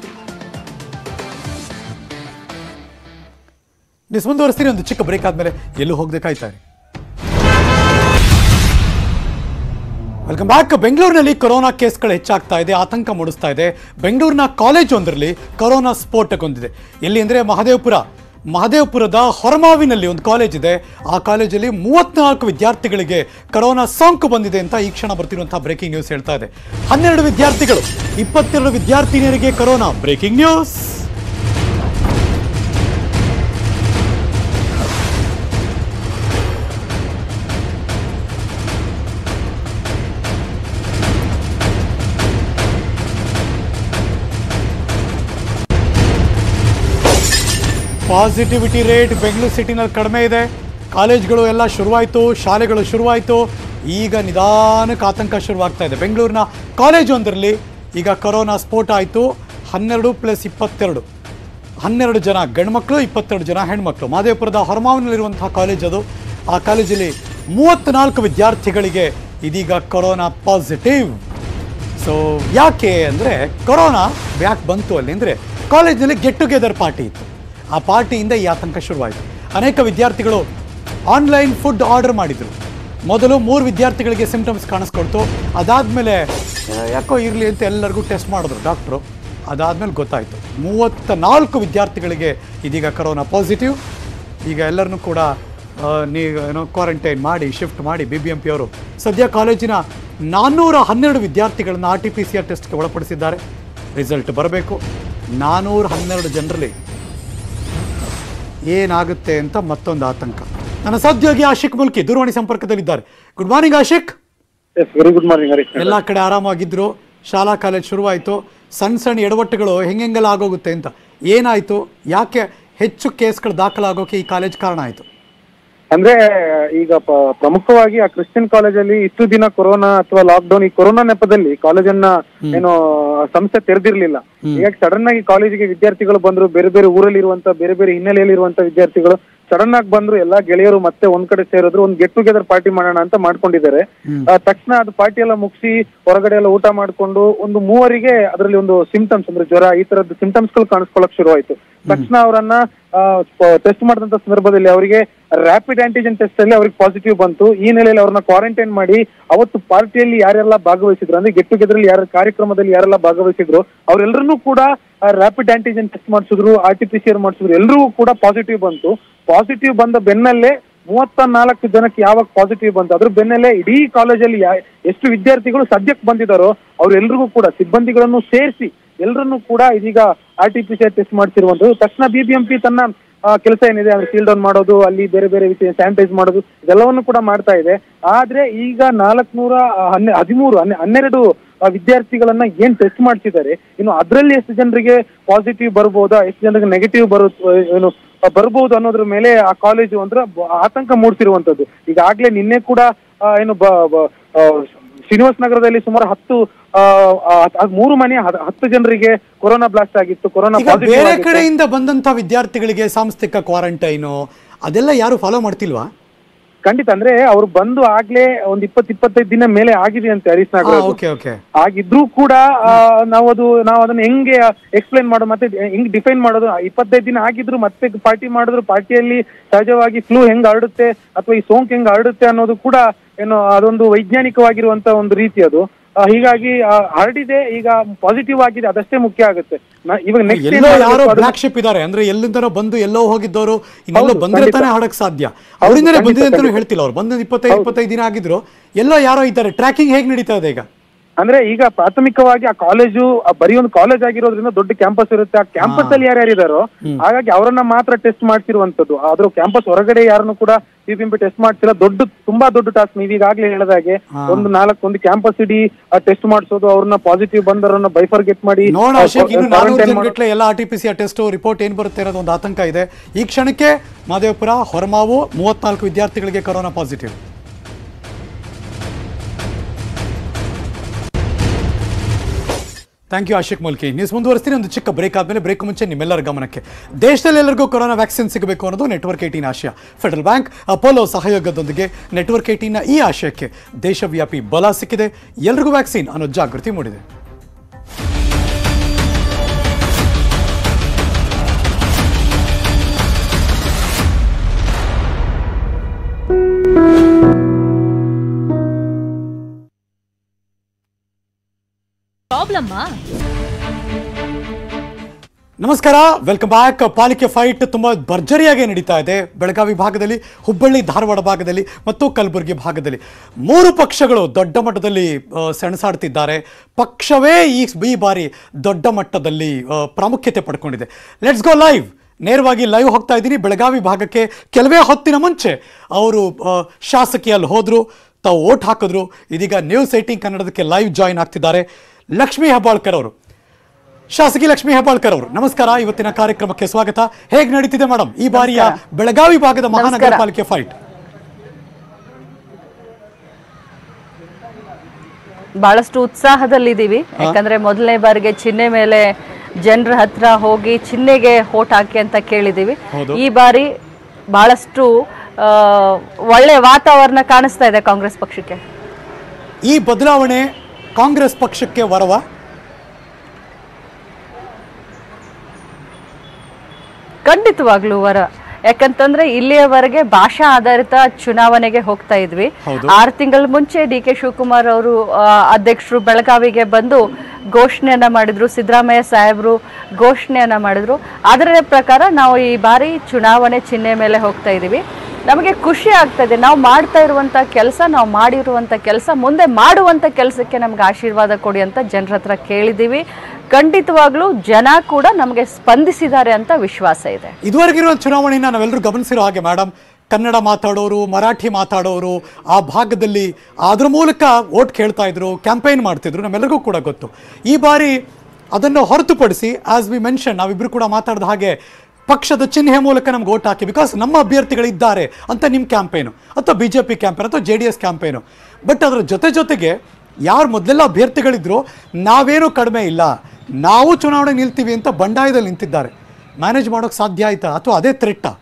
ನೀವು ಮುಂದುವರಿಸ್ತೀನಿ ಒಂದು ಚಿಕ್ಕ ಬ್ರೇಕ್ ಆದಮೇಲೆ ಎಲ್ಲೂ ಹೋಗದೆ ಕಾಯ್ತಾರೆ ವೆಲ್ಕಮ್ ಬ್ಯಾಕ್ ಬೆಂಗಳೂರಿನಲ್ಲಿ ಕೊರೋನಾ ಕೇಸ್ಗಳು ಹೆಚ್ಚಾಗ್ತಾ ಇದೆ ಆತಂಕ ಮೂಡಿಸ್ತಾ ಇದೆ ಬೆಂಗಳೂರಿನ ಕಾಲೇಜ್ ಒಂದರಲ್ಲಿ ಕೊರೋನಾ ಸ್ಫೋಟಗೊಂಡಿದೆ ಎಲ್ಲಿ ಅಂದರೆ ಮಹದೇವಪುರ ಮಹದೇವಪುರದ ಹೊರಮಾವಿನಲ್ಲಿ ಒಂದು ಕಾಲೇಜ್ ಇದೆ ಆ ಕಾಲೇಜಲ್ಲಿ ಮೂವತ್ನಾಲ್ಕು ವಿದ್ಯಾರ್ಥಿಗಳಿಗೆ ಕೊರೋನಾ ಸೋಂಕು ಬಂದಿದೆ ಅಂತ ಈ ಕ್ಷಣ ಬರ್ತಿರುವಂತಹ ಬ್ರೇಕಿಂಗ್ ನ್ಯೂಸ್ ಹೇಳ್ತಾ ಇದೆ ಹನ್ನೆರಡು ವಿದ್ಯಾರ್ಥಿಗಳು ಇಪ್ಪತ್ತೆರಡು ವಿದ್ಯಾರ್ಥಿನಿಯರಿಗೆ corona breaking news positivity rate Bengaluru ಸಿಟಿನಲ್ಲಿ ಕಡಿಮೆ ಇದೆ ಕಾಲೇಜ್ಗಳು ಎಲ್ಲ ಶುರುವಾಯಿತು ಶಾಲೆಗಳು ಶುರುವಾಯಿತು ಈಗ ನಿಧಾನಕ್ಕೆ ಆತಂಕ ಶುರುವಾಗ್ತಾ ಇದೆ ಬೆಂಗಳೂರಿನ ಕಾಲೇಜ್ ಒಂದರಲ್ಲಿ ಈಗ ಕೊರೋನಾ ಸ್ಫೋಟ ಆಯಿತು ಹನ್ನೆರಡು ಪ್ಲಸ್ ಇಪ್ಪತ್ತೆರಡು ಹನ್ನೆರಡು ಜನ ಗಂಡ್ಮಕ್ಳು ಇಪ್ಪತ್ತೆರಡು ಜನ ಹೆಣ್ಮಕ್ಳು ಮಾದೇವಪುರದ ಹೊರಮಾವಿನಲ್ಲಿರುವಂತಹ ಕಾಲೇಜ್ ಅದು ಆ ಕಾಲೇಜಲ್ಲಿ ಮೂವತ್ತ್ನಾಲ್ಕು ವಿದ್ಯಾರ್ಥಿಗಳಿಗೆ ಇದೀಗ ಕೊರೋನಾ ಪಾಸಿಟಿವ್ ಸೊ ಯಾಕೆ ಅಂದರೆ ಕೊರೋನಾ ಯಾಕೆ ಬಂತು ಅಲ್ಲಿ ಅಂದರೆ ಕಾಲೇಜ್ನಲ್ಲಿ ಗೆಟ್ ಟುಗೆದರ್ ಪಾರ್ಟಿ ಇತ್ತು ಆ ಪಾರ್ಟಿಯಿಂದ ಈ ಆತಂಕ ಶುರುವಾಯಿತು ಅನೇಕ ವಿದ್ಯಾರ್ಥಿಗಳು ಆನ್ಲೈನ್ ಫುಡ್ ಆರ್ಡರ್ ಮಾಡಿದರು ಮೊದಲು ಮೂರು ವಿದ್ಯಾರ್ಥಿಗಳಿಗೆ ಸಿಂಪ್ಟಮ್ಸ್ ಕಾಣಿಸ್ಕೊಳ್ತು ಅದಾದಮೇಲೆ ಯಾಕೋ ಇರಲಿ ಅಂತ ಎಲ್ಲರಿಗೂ ಟೆಸ್ಟ್ ಮಾಡಿದ್ರು ಡಾಕ್ಟ್ರು ಅದಾದಮೇಲೆ ಗೊತ್ತಾಯಿತು ಮೂವತ್ತ ನಾಲ್ಕು ವಿದ್ಯಾರ್ಥಿಗಳಿಗೆ ಇದೀಗ ಕೊರೋನಾ ಪಾಸಿಟಿವ್ ಈಗ ಎಲ್ಲರನ್ನೂ ಕೂಡ ಆ, ನೀವು ಏನೋ ಕ್ವಾರಂಟೈನ್ ಮಾಡಿ ಶಿಫ್ಟ್ ಮಾಡಿ ಬಿ ಬಿ ಎಂ ಪಿ ಅವರು ಸದ್ಯ ಕಾಲೇಜಿನ ನಾನ್ನೂರ ಹನ್ನೆರಡು ವಿದ್ಯಾರ್ಥಿಗಳನ್ನು R T P C R ಟೆಸ್ಟ್ಗೆ ಒಳಪಡಿಸಿದ್ದಾರೆ ರಿಸಲ್ಟ್ ಬರಬೇಕು ನಾನ್ನೂರ ಹನ್ನೆರಡು ಜನರಲ್ಲಿ ಏನಾಗುತ್ತೆ ಅಂತ ಮತ್ತೊಂದು ಆತಂಕ ನನ್ನ ಸಹೋದ್ಯೋಗಿ ಆಶಿಕ್ ಮುಲ್ಕಿ ದೂರವಾಣಿ ಸಂಪರ್ಕದಲ್ಲಿದ್ದಾರೆ good morning Ashik yes very good morning Harish ಎಲ್ಲ ಕಡೆ ಆರಾಮಾಗಿದ್ರು ಶಾಲಾ ಕಾಲೇಜ್ ಶುರುವಾಯಿತು ಸಣ್ಣ ಸಣ್ಣ ಎಡವಟ್ಟುಗಳು ಹೆಂಗೆಂಗೆಲ್ಲ ಆಗೋಗುತ್ತೆ ಅಂತ ಏನಾಯಿತು ಯಾಕೆ ಹೆಚ್ಚು ಕೇಸ್ಗಳು ದಾಖಲಾಗೋಕೆ ಈ ಕಾಲೇಜ್ ಕಾರಣ ಆಯಿತು ಅಂದ್ರೆ ಈಗ ಪ- ಪ್ರಮುಖವಾಗಿ ಆ ಕ್ರಿಶ್ಚಿಯನ್ ಕಾಲೇಜಲ್ಲಿ ಇಷ್ಟು ದಿನ ಕೊರೋನಾ ಅಥವಾ ಲಾಕ್ಡೌನ್ ಈ ಕೊರೋನಾ ನೆಪದಲ್ಲಿ ಕಾಲೇಜನ್ನ ಏನು ಸಂಸ್ಥೆ ತೆರೆದಿರ್ಲಿಲ್ಲ ಈಗ ಸಡನ್ ಆಗಿ ಕಾಲೇಜಿಗೆ ವಿದ್ಯಾರ್ಥಿಗಳು ಬಂದ್ರು ಬೇರೆ ಬೇರೆ ಊರಲ್ಲಿ ಇರುವಂತ ಬೇರೆ ಬೇರೆ ಹಿನ್ನೆಲೆಯಲ್ಲಿ ಇರುವಂತ ವಿದ್ಯಾರ್ಥಿಗಳು ಸಡನ್ ಆಗಿ ಬಂದ್ರು ಎಲ್ಲಾ ಗೆಳೆಯರು ಮತ್ತೆ ಒಂದ್ ಕಡೆ ಸೇರಿದ್ರು ಒಂದ್ ಗೆಟ್ ಟುಗೆದರ್ ಪಾರ್ಟಿ ಮಾಡೋಣ ಅಂತ ಮಾಡ್ಕೊಂಡಿದ್ದಾರೆ ಆ, ತಕ್ಷಣ ಅದು ಪಾರ್ಟಿ ಎಲ್ಲ ಮುಗಿಸಿ ಹೊರಗಡೆ ಎಲ್ಲ ಊಟ ಮಾಡ್ಕೊಂಡು ಒಂದು ಮೂವರಿಗೆ ಅದರಲ್ಲಿ ಒಂದು ಸಿಂಪ್ಟಮ್ಸ್ ಅಂದ್ರೆ ಜ್ವರ ಈ ತರದ್ದು ಸಿಂಪ್ಟಮ್ಸ್ ಗಳು ಕಾಣಿಸ್ಕೊಳಕ್ ಶುರುವಾಯ್ತು ತಕ್ಷಣ ಅವರನ್ನ ಟೆಸ್ಟ್ ಮಾಡಿದಂತ ಸಂದರ್ಭದಲ್ಲಿ ಅವರಿಗೆ ರ್ಯಾಪಿಡ್ ಆಂಟಿಜೆನ್ ಟೆಸ್ಟ್ ಅಲ್ಲಿ ಅವ್ರಿಗೆ ಪಾಸಿಟಿವ್ ಬಂತು ಈ ನೆಲೆಯಲ್ಲಿ ಅವ್ರನ್ನ ಕ್ವಾರಂಟೈನ್ ಮಾಡಿ ಅವತ್ತು ಪಾರ್ಟಿಯಲ್ಲಿ ಯಾರೆಲ್ಲ ಭಾಗವಹಿಸಿದ್ರು ಅಂದ್ರೆ ಗೆಟ್ ಟುಗೆದರ್ ಅಲ್ಲಿ ಯಾರ ಕಾರ್ಯಕ್ರಮದಲ್ಲಿ ಯಾರೆಲ್ಲ ಭಾಗವಹಿಸಿದ್ರು ಅವರೆಲ್ಲರನ್ನೂ ಕೂಡ ರ್ಯಾಪಿಡ್ ಆಂಟಿಜೆನ್ ಟೆಸ್ಟ್ ಮಾಡಿಸಿದ್ರು R T P C R ಮಾಡಿಸಿದ್ರು ಎಲ್ರಿಗೂ ಕೂಡ ಪಾಸಿಟಿವ್ ಬಂತು ಪಾಸಿಟಿವ್ ಬಂದ ಬೆನ್ನಲ್ಲೇ ಮೂವತ್ತ ನಾಲ್ಕು ಜನಕ್ಕೆ ಯಾವಾಗ ಪಾಸಿಟಿವ್ ಬಂತು ಅದ್ರ ಬೆನ್ನಲ್ಲೇ ಇಡೀ ಕಾಲೇಜಲ್ಲಿ ಯಾ- ಎಷ್ಟು ವಿದ್ಯಾರ್ಥಿಗಳು ಸದ್ಯಕ್ಕೆ ಬಂದಿದ್ದಾರೋ ಅವ್ರೆಲ್ರಿಗೂ ಕೂಡ ಸಿಬ್ಬಂದಿಗಳನ್ನು ಸೇರಿಸಿ ಎಲ್ಲರನ್ನೂ ಕೂಡ ಇದೀಗ R T P C test ಮಾಡ್ತಿರುವಂತದ್ದು ತಕ್ಷಣ ಬಿಬಿಎಂಪಿ ತನ್ನ ಕೆಲಸ ಏನಿದೆ ಅಂದ್ರೆ ಸೀಲ್ ಡೌನ್ ಮಾಡೋದು ಅಲ್ಲಿ ಬೇರೆ ಬೇರೆ ವಿಷಯ ಸ್ಯಾನಿಟೈಸ್ ಮಾಡೋದು ಇದೆಲ್ಲವನ್ನು ಕೂಡ ಮಾಡ್ತಾ ಇದೆ ಆದ್ರೆ ಈಗ ನಾಲ್ಕನೂರ ಹನ್ನೆ ಹದಿಮೂರು ಹನ್ನೆ ಹನ್ನೆರಡು ಆ, ವಿದ್ಯಾರ್ಥಿಗಳನ್ನ ಏನ್ ಟೆಸ್ಟ್ ಮಾಡ್ತಿದ್ದಾರೆ ಇನ್ನು ಅದ್ರಲ್ಲಿ ಎಷ್ಟು ಜನರಿಗೆ ಪಾಸಿಟಿವ್ ಬರ್ಬೋದಾ ಎಷ್ಟು ಜನರಿಗೆ ನೆಗೆಟಿವ್ ಬರು ಏನು ಆ, ಬರ್ಬೋದು ಅನ್ನೋದ್ರ ಮೇಲೆ ಆ ಕಾಲೇಜು ಅಂದ್ರೆ ಬ- ಆತಂಕ ಮೂಡ್ತಿರುವಂತದ್ದು ಈಗಾಗ್ಲೇ ನಿನ್ನೆ ಕೂಡ ಆ, ಏನು ಬ- ಬ- ಆ, ಶ್ರೀನಿವಾಸ ನಗರದಲ್ಲಿ ಸುಮಾರು ಹತ್ತು ಆ, ಆ, ಹತ್- ಮೂರು ಮನೆ ಹ- ಹತ್ತು ಜನರಿಗೆ ಕೊರೋನಾ ಬ್ಲಾಸ್ಟ್ ಆಗಿತ್ತು ಕೊರೋನಾ ಈಗ ಪಾಸಿಟಿವ್ ಬೇರೆ ಆಗಿತ್ತು. ಕಡೆಯಿಂದ ಬಂದಂತ ವಿದ್ಯಾರ್ಥಿಗಳಿಗೆ ಸಾಂಸ್ಥಿಕ ಕ್ವಾರಂಟೈನು ಅದೆಲ್ಲ ಯಾರು ಫಾಲೋ ಮಾಡ್ತಿಲ್ವಾ ಖಂಡಿತ ಅಂದ್ರೆ ಅವ್ರು ಬಂದು ಆಗ್ಲೇ ಒಂದ್ ಇಪ್ಪತ್ ಇಪ್ಪತ್ತೈದು ದಿನ ಮೇಲೆ ಆಗಿದೆ ಅಂತೆ ಹರೀಶ್ ನಾಗರಾಜ್ ಅವ್ರು. ಓಕೆ ಓಕೆ ಆಗಿದ್ರೂ ಕೂಡ ಆ, ನಾವು ಅದು ನಾವು ಅದನ್ನ ಹೆಂಗೆ ಎಕ್ಸ್ಪ್ಲೈನ್ ಮಾಡೋದು ಮತ್ತೆ ಹೆಂಗ್ ಡಿಫೈನ್ ಮಾಡೋದು ಇಪ್ಪತ್ತೈದು ದಿನ ಆಗಿದ್ರು ಮತ್ತೆ ಪಾರ್ಟಿ ಮಾಡಿದ್ರು ಪಾರ್ಟಿಯಲ್ಲಿ ಸಹಜವಾಗಿ ಫ್ಲೂ ಹೆಂಗ್ ಹರಡುತ್ತೆ ಅಥವಾ ಈ ಸೋಂಕು ಹೆಂಗ್ ಹರಡುತ್ತೆ ಅನ್ನೋದು ಕೂಡ ಏನು ಅದೊಂದು ವೈಜ್ಞಾನಿಕವಾಗಿರುವಂತ ಒಂದು ರೀತಿ ಅದು ಆ, ಹೀಗಾಗಿ ಆ, ಹರಡಿದೆ ಈಗ ಪಾಸಿಟಿವ್ ಆಗಿದೆ ಅದಷ್ಟೇ ಮುಖ್ಯ ಆಗುತ್ತೆ ನ- ಇವಾಗ ನೆಕ್ಸ್ಟ್ ಎಲ್ಲೋ ಯಾರೋ ಬ್ಲಾಕ್ ಶಿಪ್ ಇದಾರೆ ಅಂದ್ರೆ ಎಲ್ಲಿಂದನೋ ಬಂದು ಎಲ್ಲೋ ಹೋಗಿದ್ದವರು ಇನ್ನೆಲ್ಲೋ ಹೌದು, ಬಂದ್ರೆ ಖಂಡಿತ. ತಾನೇ ಹಡಕ್ ಸಾಧ್ಯ ಅವರಿಂದನೇ ಖಂಡಿತ, ಬಂದಿದೆ ಅಂತಾನು ಖಂಡಿತ. ಹೇಳ್ತಿಲ್ಲ ಅವ್ರು ಬಂದು ಇಪ್ಪತ್ತೈದು ಇಪ್ಪತ್ತೈದು ದಿನ ಆಗಿದ್ರು ಎಲ್ಲೋ ಯಾರೋ ಇದ್ದಾರೆ ಟ್ರ್ಯಾಕಿಂಗ್ ಹೇಗೆ ನಡೀತಾ ಇದೆ ಈಗ ಅಂದ್ರೆ ಈಗ ಪ್ರಾಥಮಿಕವಾಗಿ ಆ ಕಾಲೇಜು ಆ ಬರೀ ಒಂದು ಕಾಲೇಜ್ ಆಗಿರೋದ್ರಿಂದ ದೊಡ್ಡ ಕ್ಯಾಂಪಸ್ ಇರುತ್ತೆ ಆ ಕ್ಯಾಂಪಸ್ ಅಲ್ಲಿ ಯಾರ್ಯಾರು ಇದಾರೋ ಹಾಗಾಗಿ ಅವರನ್ನ ಮಾತ್ರ ಟೆಸ್ಟ್ ಮಾಡ್ತಿರುವಂತದ್ದು ಆದ್ರೂ ಕ್ಯಾಂಪಸ್ ಹೊರಗಡೆ ಯಾರನ್ನು ಕೂಡ ಸಿಬಿಎಂಪಿ ಟೆಸ್ಟ್ ಮಾಡ್ತಿಲ್ಲ ದೊಡ್ಡ ತುಂಬಾ ದೊಡ್ಡ ಟಾಸ್ಕ್ ನೀವು ಈಗಾಗಲೇ ಹೇಳಿದಾಗೆ ಒಂದು ನಾಲ್ಕು ಒಂದು ಕ್ಯಾಂಪಸ್ ಇಡೀ ಟೆಸ್ಟ್ ಮಾಡಿಸೋದು ಅವ್ರನ್ನ ಪಾಸಿಟಿವ್ ಬಂದವರನ್ನ ಬೈಫರ್ಗೆಟ್ ಮಾಡಿ ನೋಡೋಣ ಆ, ಅಶೋಕ್ ಇನ್ನು quarantine ನಾನೂರು ಮಾಡೋದು. ಗಟ್ಟಲೆ ಎಲ್ಲ R T P C test report ಏನ್ ಬರುತ್ತೆ ಅನ್ನೋದು ಒಂದು ಆತಂಕ ಇದೆ ಈ ಕ್ಷಣಕ್ಕೆ ಮಾದೇವಪುರ ಹೊರಮಾವು ಮೂವತ್ನಾಲ್ಕು ವಿದ್ಯಾರ್ಥಿಗಳಿಗೆ corona positive thank you Ashik Mulki news ಮುಂದುವರಿಸ್ತೀನಿ ಒಂದು ಚಿಕ್ಕ ಬ್ರೇಕ್ ಆದಮೇಲೆ ಬ್ರೇಕ್ ಮುಂಚೆ ನಿಮ್ಮೆಲ್ಲರ ಗಮನಕ್ಕೆ ದೇಶದಲ್ಲಿ ಎಲ್ಲರಿಗೂ ಕೊರೋನಾ ವ್ಯಾಕ್ಸಿನ್ ಸಿಗಬೇಕು ಅನ್ನೋದು ನೆಟ್ವರ್ಕ್ ಏಟೀನ್ ಆಶಯ ಫೆಡರಲ್ ಬ್ಯಾಂಕ್ ಅಪೋಲೋ ಸಹಯೋಗದೊಂದಿಗೆ ನೆಟ್ವರ್ಕ್ ಏಟೀನ್ನ ಈ ಆಶಯಕ್ಕೆ ದೇಶವ್ಯಾಪಿ ಬಲ ಸಿಕ್ಕಿದೆ ಎಲ್ರಿಗೂ ವ್ಯಾಕ್ಸಿನ್ ಅನ್ನೋ ಜಾಗೃತಿ ಮೂಡಿದೆ ಪ್ರಾಬ್ಲಮ್ಮಾ ನಮಸ್ಕಾರ ವೆಲ್ಕಮ್ ಬ್ಯಾಕ್ ಪಾಲಿಕೆ ಫೈಟ್ ತುಂಬ ಭರ್ಜರಿಯಾಗಿ ನಡೀತಾ ಇದೆ ಬೆಳಗಾವಿ ಭಾಗದಲ್ಲಿ ಹುಬ್ಬಳ್ಳಿ ಧಾರವಾಡ ಭಾಗದಲ್ಲಿ ಮತ್ತು ಕಲಬುರಗಿ ಭಾಗದಲ್ಲಿ ಮೂರು ಪಕ್ಷಗಳು ದೊಡ್ಡ ಮಟ್ಟದಲ್ಲಿ ಆ, ಸೆಣಸಾಡ್ತಿದ್ದಾರೆ ಪಕ್ಷವೇ ಈ ಈ ಬಾರಿ ದೊಡ್ಡ ಮಟ್ಟದಲ್ಲಿ ಆ, ಪ್ರಾಮುಖ್ಯತೆ ಪಡ್ಕೊಂಡಿದೆ ಲೆಟ್ಸ್ ಗೋ ಲೈವ್ ನೇರವಾಗಿ ಲೈವ್ ಹೋಗ್ತಾ ಇದ್ದೀನಿ ಬೆಳಗಾವಿ ಭಾಗಕ್ಕೆ ಕೆಲವೇ ಹೊತ್ತಿನ ಮುಂಚೆ ಅವರು ಆ, ಶಾಸಕಿಯಲ್ಲಿ ಹೋದರು ತಾವು ಓಟ್ ಹಾಕಿದ್ರು ಇದೀಗ ನ್ಯೂಸ್ ಏಟಿಂಗ್ ಕನ್ನಡದಕ್ಕೆ ಲೈವ್ ಜಾಯಿನ್ ಆಗ್ತಿದ್ದಾರೆ ಲಕ್ಷ್ಮೀ ಹೆಬ್ಬಾಳ್ಕರ್ ಅವರು ಶಾಸಕಿ ಲಕ್ಷ್ಮೀ ಹೆಬ್ಬಾಳ್ಕರ್ ಅವರು ನಮಸ್ಕಾರ ಇವತ್ತಿನ ಕಾರ್ಯಕ್ರಮಕ್ಕೆ ಸ್ವಾಗತ ಹೇಗೆ ನಡೀತಿದೆ ಮೇಡಮ್ ಈ ಬಾರಿಯ ಬೆಳಗಾವಿ ಭಾಗದ ಮಹಾನಗರ ಪಾಲಿಕೆ ಫೈಟ್ ಬಹಳಷ್ಟು ಉತ್ಸಾಹದಲ್ಲಿದ್ದೀವಿ ಯಾಕಂದ್ರೆ ಮೊದಲನೇ ಬಾರಿಗೆ ಚಿಹ್ನೆ ಮೇಲೆ ಜನರ ಹತ್ರ ಹೋಗಿ ಚಿಹ್ನೆಗೆ ಓಟ್ ಹಾಕಿ ಅಂತ ಕೇಳಿದೀವಿ ಹೌದು. ಈ ಬಾರಿ ಬಹಳಷ್ಟು ಆ, ಒಳ್ಳೆ ವಾತಾವರಣ ಕಾಣಿಸ್ತಾ ಇದೆ ಕಾಂಗ್ರೆಸ್ ಪಕ್ಷಕ್ಕೆ ಈ ಬದಲಾವಣೆ ಕಾಂಗ್ರೆಸ್ ಪಕ್ಷಕ್ಕೆ ವರವ ಖಂಡಿತವಾಗ್ಲೂ ವರ ಯಾಕಂತಂದ್ರೆ ಇಲ್ಲಿಯವರೆಗೆ ಭಾಷಾ ಆಧಾರಿತ ಚುನಾವಣೆಗೆ ಹೋಗ್ತಾ ಇದ್ವಿ ಹೌದು. ಆರು ತಿಂಗಳ ಮುಂಚೆ ಡಿ ಕೆ ಶಿವಕುಮಾರ್ ಅವರು ಆ, ಅಧ್ಯಕ್ಷರು ಬೆಳಗಾವಿಗೆ ಬಂದು ಘೋಷಣೆಯನ್ನ ಮಾಡಿದ್ರು ಸಿದ್ದರಾಮಯ್ಯ ಸಾಹೇಬರು ಘೋಷಣೆಯನ್ನ ಮಾಡಿದ್ರು ಅದರ ಪ್ರಕಾರ ನಾವು ಈ ಬಾರಿ ಚುನಾವಣೆ ಚಿಹ್ನೆ ಮೇಲೆ ಹೋಗ್ತಾ ಇದೀವಿ ನಮಗೆ ಖುಷಿ ಆಗ್ತದೆ ನಾವು ಮಾಡ್ತಾ ಇರುವಂತ ಕೆಲಸ ನಾವು ಮಾಡಿರುವಂತ ಕೆಲಸ ಮುಂದೆ ಮಾಡುವಂತ ಕೆಲಸಕ್ಕೆ ನಮ್ಗೆ ಆಶೀರ್ವಾದ ಕೊಡಿ ಅಂತ ಜನರ ಹತ್ರ ಕೇಳಿದೀವಿ ಖಂಡಿತವಾಗ್ಲೂ ಜನ ಕೂಡ ನಮಗೆ ಸ್ಪಂದಿಸಿದ್ದಾರೆ ಅಂತ ವಿಶ್ವಾಸ ಇದೆ ಇದುವರೆಗಿರುವ ಚುನಾವಣೆಯನ್ನ ನಾವೆಲ್ಲರೂ ಗಮನಿಸಿರೋ ಹಾಗೆ ಮೇಡಮ್ ಕನ್ನಡ ಮಾತಾಡೋರು ಮರಾಠಿ ಮಾತಾಡೋರು ಆ ಭಾಗದಲ್ಲಿ ಅದ್ರ ಮೂಲಕ ಓಟ್ ಕೇಳ್ತಾ ಇದ್ರು ಕ್ಯಾಂಪೇನ್ ಮಾಡ್ತಿದ್ರು ನಮ್ಮೆಲ್ಲರಿಗೂ ಕೂಡ ಗೊತ್ತು ಈ ಬಾರಿ ಅದನ್ನು ಹೊರತುಪಡಿಸಿ ಆಸ್ ವಿ ಮೆನ್ಷನ್ ನಾವಿಬ್ರು ಕೂಡ ಮಾತಾಡಿದ ಹಾಗೆ ಪಕ್ಷದ ಚಿಹ್ನೆ ಮೂಲಕ ನಮ್ಗೆ ಓಟ್ ಹಾಕಿ ಬಿಕಾಸ್ ನಮ್ಮ ಅಭ್ಯರ್ಥಿಗಳಿದ್ದಾರೆ ಅಂತ ನಿಮ್ಮ ಕ್ಯಾಂಪೇನು ಅಥವಾ ಬಿ ಜೆ ಪಿ ಕ್ಯಾಂಪೇನ್ ಅಥವಾ J D S campaign but ಅದರ ಜೊತೆ ಜೊತೆಗೆ ಯಾರು ಮೊದಲೆಲ್ಲ ಅಭ್ಯರ್ಥಿಗಳಿದ್ರು ನಾವೇನೂ ಕಡಿಮೆ ಇಲ್ಲ ನಾವು ಚುನಾವಣೆ ನಿಲ್ತೀವಿ ಅಂತ ಬಂಡಾಯದಲ್ಲಿ ನಿಂತಿದ್ದಾರೆ ಮ್ಯಾನೇಜ್ ಮಾಡೋಕೆ ಸಾಧ್ಯ ಆಯ್ತಾ ಅಥವಾ ಅದೇ ಥ್ರೆಟ್ಟಾ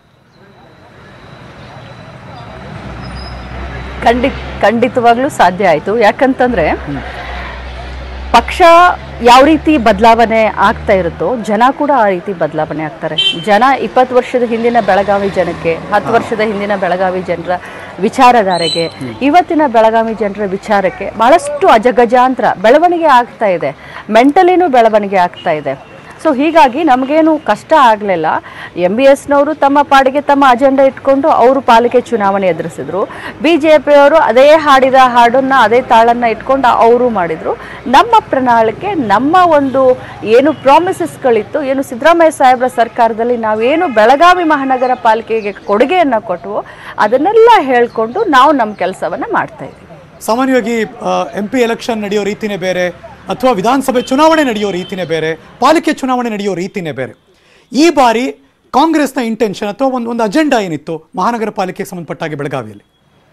ಖಂಡಿತ ಖಂಡಿತವಾಗ್ಲೂ ಸಾಧ್ಯ ಆಯಿತು ಯಾಕಂತಂದ್ರೆ ಪಕ್ಷ ಯಾವ ರೀತಿ ಬದಲಾವಣೆ ಆಗ್ತಾ ಇರುತ್ತೋ ಜನ ಕೂಡ ಆ ರೀತಿ ಬದಲಾವಣೆ ಆಗ್ತಾರೆ ಜನ ಇಪ್ಪತ್ತು ವರ್ಷದ ಹಿಂದಿನ ಬೆಳಗಾವಿ ಜನಕ್ಕೆ ಹತ್ತು ವರ್ಷದ ಹಿಂದಿನ ಬೆಳಗಾವಿ ಜನರ ವಿಚಾರಧಾರೆಗೆ ಇವತ್ತಿನ ಬೆಳಗಾವಿ ಜನರ ವಿಚಾರಕ್ಕೆ ಬಹಳಷ್ಟು ಅಜಗಜಾಂತರ ಬೆಳವಣಿಗೆ ಆಗ್ತಾ ಇದೆ ಮೆಂಟಲಿನೂ ಬೆಳವಣಿಗೆ ಆಗ್ತಾ ಇದೆ ಸೊ ಹೀಗಾಗಿ ನಮಗೇನು ಕಷ್ಟ ಆಗಲಿಲ್ಲ ಎಂ ಬಿ ಎಸ್ನವರು ತಮ್ಮ ಪಾಡಿಗೆ ತಮ್ಮ ಅಜೆಂಡಾ ಇಟ್ಕೊಂಡು ಅವರು ಪಾಲಿಕೆ ಚುನಾವಣೆ ಎದುರಿಸಿದ್ರು ಬಿ ಜೆ ಪಿಯವರು ಅದೇ ಹಾಡಿದ ಹಾಡನ್ನು ಅದೇ ತಾಳನ್ನು ಇಟ್ಕೊಂಡು ಅವರು ಮಾಡಿದರು ನಮ್ಮ ಪ್ರಣಾಳಿಕೆ ನಮ್ಮ ಒಂದು ಏನು ಪ್ರಾಮಿಸಸ್ಗಳಿತ್ತು ಏನು ಸಿದ್ದರಾಮಯ್ಯ ಸಾಹೇಬರ ಸರ್ಕಾರದಲ್ಲಿ ನಾವೇನು ಬೆಳಗಾವಿ ಮಹಾನಗರ ಪಾಲಿಕೆಗೆ ಕೊಡುಗೆಯನ್ನು ಕೊಟ್ಟವು ಅದನ್ನೆಲ್ಲ ಹೇಳಿಕೊಂಡು ನಾವು ನಮ್ಮ ಕೆಲಸವನ್ನು ಮಾಡ್ತಾ ಇದ್ದೀವಿ ಸಾಮಾನ್ಯವಾಗಿ ಎಂ ಪಿ ಎಲೆಕ್ಷನ್ ನಡೆಯೋ ರೀತಿನೇ ಬೇರೆ ಅಥವಾ ವಿಧಾನಸಭೆ ಚುನಾವಣೆ ನಡೆಯೋ ರೀತಿನೇ ಬೇರೆ ಪಾಲಿಕೆ ಚುನಾವಣೆ ನಡೆಯೋ ರೀತಿನೇ ಬೇರೆ ಈ ಬಾರಿ ಕಾಂಗ್ರೆಸ್ನ ಇಂಟೆನ್ಷನ್ ಅಥವಾ ಒಂದು ಒಂದು ಅಜೆಂಡಾ ಏನಿತ್ತು ಮಹಾನಗರ ಪಾಲಿಕೆಗೆ ಸಂಬಂಧಪಟ್ಟಾಗೆ ಬೆಳಗಾವಿಯಲ್ಲಿ